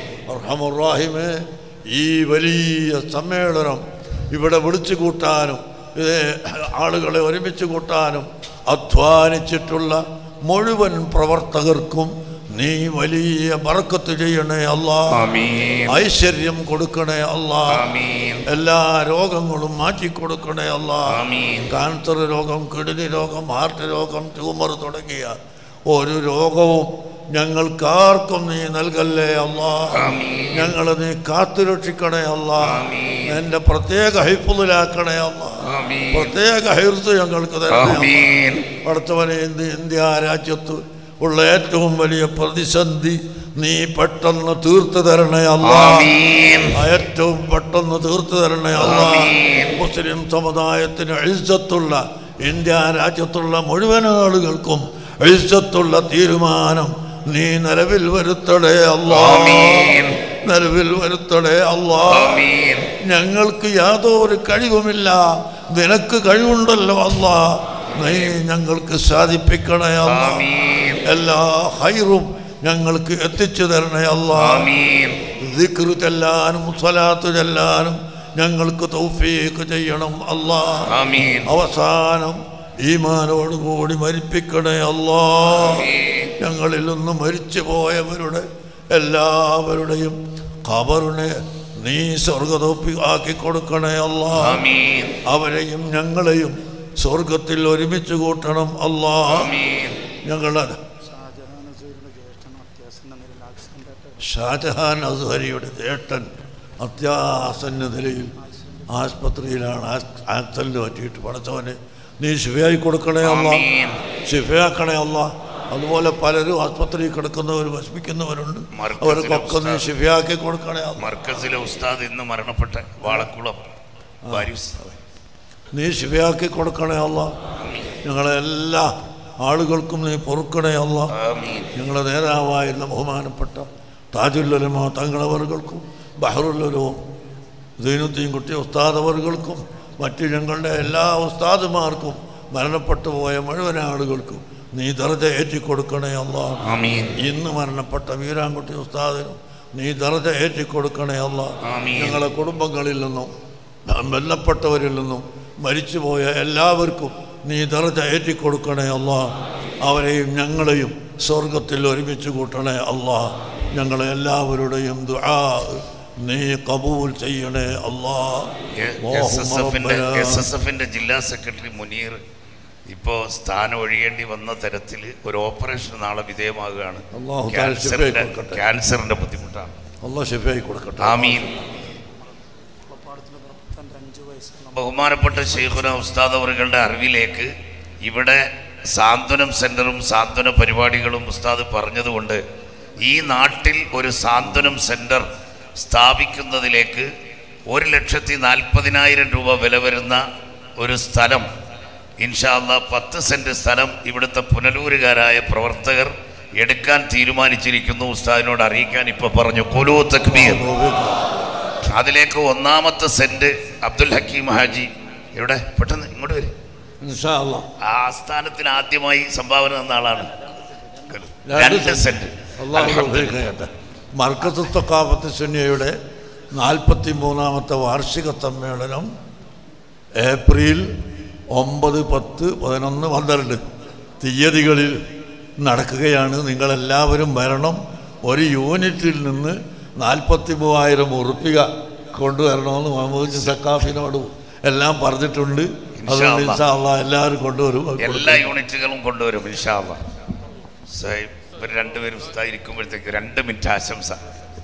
അർഹമുറാഹിമേ ഈ വലിയ സമ്മേളനം ഇവിടെ വിളിച്ചു കൂട്ടാനും ഇത് ആളുകളെ ഒരുമിച്ച് കൂട്ടാനും അധ്വാനിച്ചിട്ടുള്ള മുഴുവൻ പ്രവർത്തകർക്കും നീ വലിയ ബർക്കത്ത് ചെയ്യണേ അല്ലാ ആമീൻ ഐശ്വര്യം കൊടുക്കണേ അല്ലാ ആമീൻ എല്ലാ രോഗങ്ങളും മാറ്റിക്കൊടുക്കണേ അല്ലാ ആമീൻ കാൻസർ രോഗം കിഡ്നി രോഗം ഹാർട്ട് രോഗം ട്യൂമർ തുടങ്ങിയ ഒരു രോഗവും ഞങ്ങൾക്കാർക്കും നീ നൽകല്ലേ അല്ലാ ആമീൻ ഞങ്ങളെ നീ കാത്തുരക്ഷിക്കണേ അല്ലാ ആമീൻ. എന്റെ പ്രത്യേക ഹൈഫുലാക്കണേ അല്ലാ ആമീൻ പ്രത്യേക ഹൈർത്ത് ഞങ്ങൾക്ക് തരണേ അല്ലാ. ആമീൻ പഠിത്തവനെ ഇന്ത്യ ഇന്ത്യ രാജ്യത്ത് ഉള്ള ഏറ്റവും വലിയ പ്രതിസന്ധി നീ പെട്ടെന്ന് തീർത്തു തരണേ അല്ലാ ആമീൻ ഏറ്റവും പെട്ടെന്ന് തീർത്തു തരണേ അല്ലാ ആമീൻ. മുസ്ലിം സമുദായത്തിന് എഴുത്തത്തുള്ള ഇന്ത്യ രാജ്യത്തുള്ള മുഴുവൻ ആളുകൾക്കും എഴുത്തത്തുള്ള തീരുമാനം നീ നിലവിൽ വരുത്തടേ അല്ലാ ആമീൻ നിലവിൽ വരുത്തടേ അല്ലാ ആമീൻ ഞങ്ങൾക്ക് യാതൊരു കഴിവുമില്ല നിനക്ക് കഴിവുണ്ടല്ലോ അല്ലാ നീ ഞങ്ങൾക്ക് സാധിപ്പിക്കണേ അല്ലാ ആമീൻ എല്ലാ ഹൈറും ഞങ്ങൾക്ക് എത്തിച്ചു തരണേ അല്ലാ ആമീൻ ദിക്ർ ചെല്ലാനും സ്വലാത്ത് ചെല്ലാനും ഞങ്ങൾക്ക് തൗഫീഖ് ചെയ്യണം അല്ലാ ആമീൻ അവസാനം ഈമാനോടുകൂടി മരിപ്പിക്കണേ അല്ലാ ഞങ്ങളിൽ നിന്ന് മരിച്ചു പോയവരുടെ എല്ലാവരുടെയും ഖബറിനെ നീ സ്വർഗതോപ്പി ആക്കി കൊടുക്കണേ അല്ലാ ആമീൻ അവരെയും ഞങ്ങളെയും സ്വർഗത്തിൽ ഒരുമിച്ച് കൂട്ടണം അല്ലാ ആമീൻ ഞങ്ങളുടെ ഷാജഹാൻ അസൂരിയുടെ ജ്യേഷ്ഠൻ അത്യാസന്ന നിലയിൽ ആക്സിഡന്റ് ഷാജഹാൻ അസ്ഹരിയുടെ ജ്യേഷ്ഠൻ അത്യാസന്ന നിലയിൽ ആസ്പത്രിയിലാണ് ആസ്- ആക്സിഡന്റ് പറ്റിയിട്ട് പടച്ചവന് നീ ശിഫയായി കൊടുക്കണേ അല്ല ആമീൻ. ശിഫയാക്കണേ അല്ല അതുപോലെ പലരും ആസ്പത്രിയിൽ കിടക്കുന്നവർ വിഷമിക്കുന്നവരുണ്ട് മർക്കസിലെ അവർക്കൊക്കെ നീ ഉസ്താദ്. ശിഫയാക്കി കൊടുക്കണേ അല്ല മർക്കസിലെ ഉസ്താദ് ഇന്ന് മരണപ്പെട്ട വാളക്കുളം വാരിസ് നീ ശിഫയാക്കി കൊടുക്കണേ അല്ല ഞങ്ങളെ എല്ലാ ആളുകൾക്കും നീ പൊറുക്കണേ അല്ല ആമീൻ ഞങ്ങളുടെ നേതാവായിരുന്ന ബഹുമാനപ്പെട്ട താജുല്ലലമ തങ്ങളവറുകൾക്കും ബഹറുല്ലലവും ദൈനുദ്ദീൻ കുട്ടി ഉസ്താദവറുകൾക്കും മറ്റ് ഞങ്ങളുടെ എല്ലാ ഉസ്താദുമാർക്കും മരണപ്പെട്ടു പോയ മുഴുവൻ ആളുകൾക്കും നീ ദർജ ഏറ്റിക്കൊടുക്കണേ അല്ല ആമീൻ ഇന്ന് മരണപ്പെട്ട വീരാൻകുട്ടി ഉസ്താദിനും നീ ദർജ ഏറ്റിക്കൊടുക്കണേ അല്ല ആമീൻ. ഞങ്ങളുടെ കുടുംബങ്ങളിൽ നിന്നും ബന്ധപ്പെട്ടവരിൽ നിന്നും മരിച്ചുപോയ എല്ലാവർക്കും നീ ദർജ ഏറ്റിക്കൊടുക്കണേ അല്ല അവരെയും ഞങ്ങളെയും സ്വർഗത്തിൽ ഒരുമിച്ച് കൂട്ടണേ അല്ല ഞങ്ങളെ എല്ലാവരുടെയും ദുആ നീ കബൂൽ ചെയ്യണേ അല്ലാ എസ് എസ് എഫിന്റെ എസ് എസ് എഫിന്റെ ജില്ലാ സെക്രട്ടറി മുനീർ ഇപ്പോൾ സ്ഥാനം ഒഴിയേണ്ടി വന്ന തരത്തിൽ ഒരു ഓപ്പറേഷൻ നാളെ വിധേയമാകുകയാണ് അല്ലാഹു താല ക്യാൻസറിന്റെ ശിഫയായി കൊടുക്കട്ടെ. ക്യാൻസറിന്റെ ബുദ്ധിമുട്ടാണ് അല്ലാ ഷിഫയായി കൊടുക്കട്ടെ ആമീൻ കുളപ്പാടത്തിൽ തൻ്റെ അഞ്ച് വയസ്സുള്ള ബഹുമാനപ്പെട്ട ഷെയ്ഖുന ഉസ്താദ് അവറുകളുടെ അറിവിലേക്ക് ഇവിടെ സാന്ത്വനം സെന്ററും സാന്ത്വന പരിപാടികളും ഉസ്താദ് പറഞ്ഞതുകൊണ്ട് ഈ നാട്ടിൽ ഒരു സാന്ത്വനം സെന്റർ സ്ഥാപിക്കുന്നതിലേക്ക് ഒരു ലക്ഷത്തി നാൽപ്പതിനായിരം രൂപ വില വരുന്ന ഒരു സ്ഥലം ഇൻഷാല്ല പത്ത് സെന്റ് സ്ഥലം ഇവിടുത്തെ പുനലൂരുകാരായ പ്രവർത്തകർ എടുക്കാൻ തീരുമാനിച്ചിരിക്കുന്നു ഉസ്താദിനോട് അറിയിക്കാൻ ഇപ്പൊ പറഞ്ഞു കൊലൂ തക്ബീർ അതിലേക്ക് ഒന്നാമത്തെ സെന്റ് അബ്ദുൽ ഹക്കീം ഹാജി ഇവിടെ പെട്ടെന്ന് ഇങ്ങോട്ട് വരും ഇൻഷാ അല്ലാ ആ ആസ്ഥാനത്തിന് ആദ്യമായി സംഭാവന തന്ന ആളാണ് രണ്ട് രണ്ട് സെന്റ് അള്ളാഹു അൽഹംദുലില്ലാ. ചെയ്യട്ടെ മർക്കസ് തക്കാഫത്ത് സുന്നിയയുടെ നാൽപ്പത്തി മൂന്നാമത്തെ വാർഷിക സമ്മേളനം ഏപ്രിൽ ഒമ്പത് പത്ത് പതിനൊന്ന് പന്ത്രണ്ട് തീയതികളിൽ നടക്കുകയാണ് നിങ്ങളെല്ലാവരും വരണം ഒരു യൂണിറ്റിൽ നിന്ന് നാൽപ്പത്തി മൂവായിരം ഉറുപ്പിക കൊണ്ടുവരണമെന്ന് മുഹമ്മദ് സക്കാഫിനോടും എല്ലാം പറഞ്ഞിട്ടുണ്ട് അതുകൊണ്ട് ഇൻഷാ ഇൻഷാ അള്ളാ എല്ലാവരും കൊണ്ടുവരും അത് എല്ലാ കൊടുക്കും. യൂണിറ്റുകളും കൊണ്ടുവരും ഇൻഷാല്ല ഇവർ രണ്ടുപേരും ഉസ്താദ് ഇരിക്കുമ്പോഴത്തേക്ക് രണ്ട് മിനിറ്റ് ആശംസ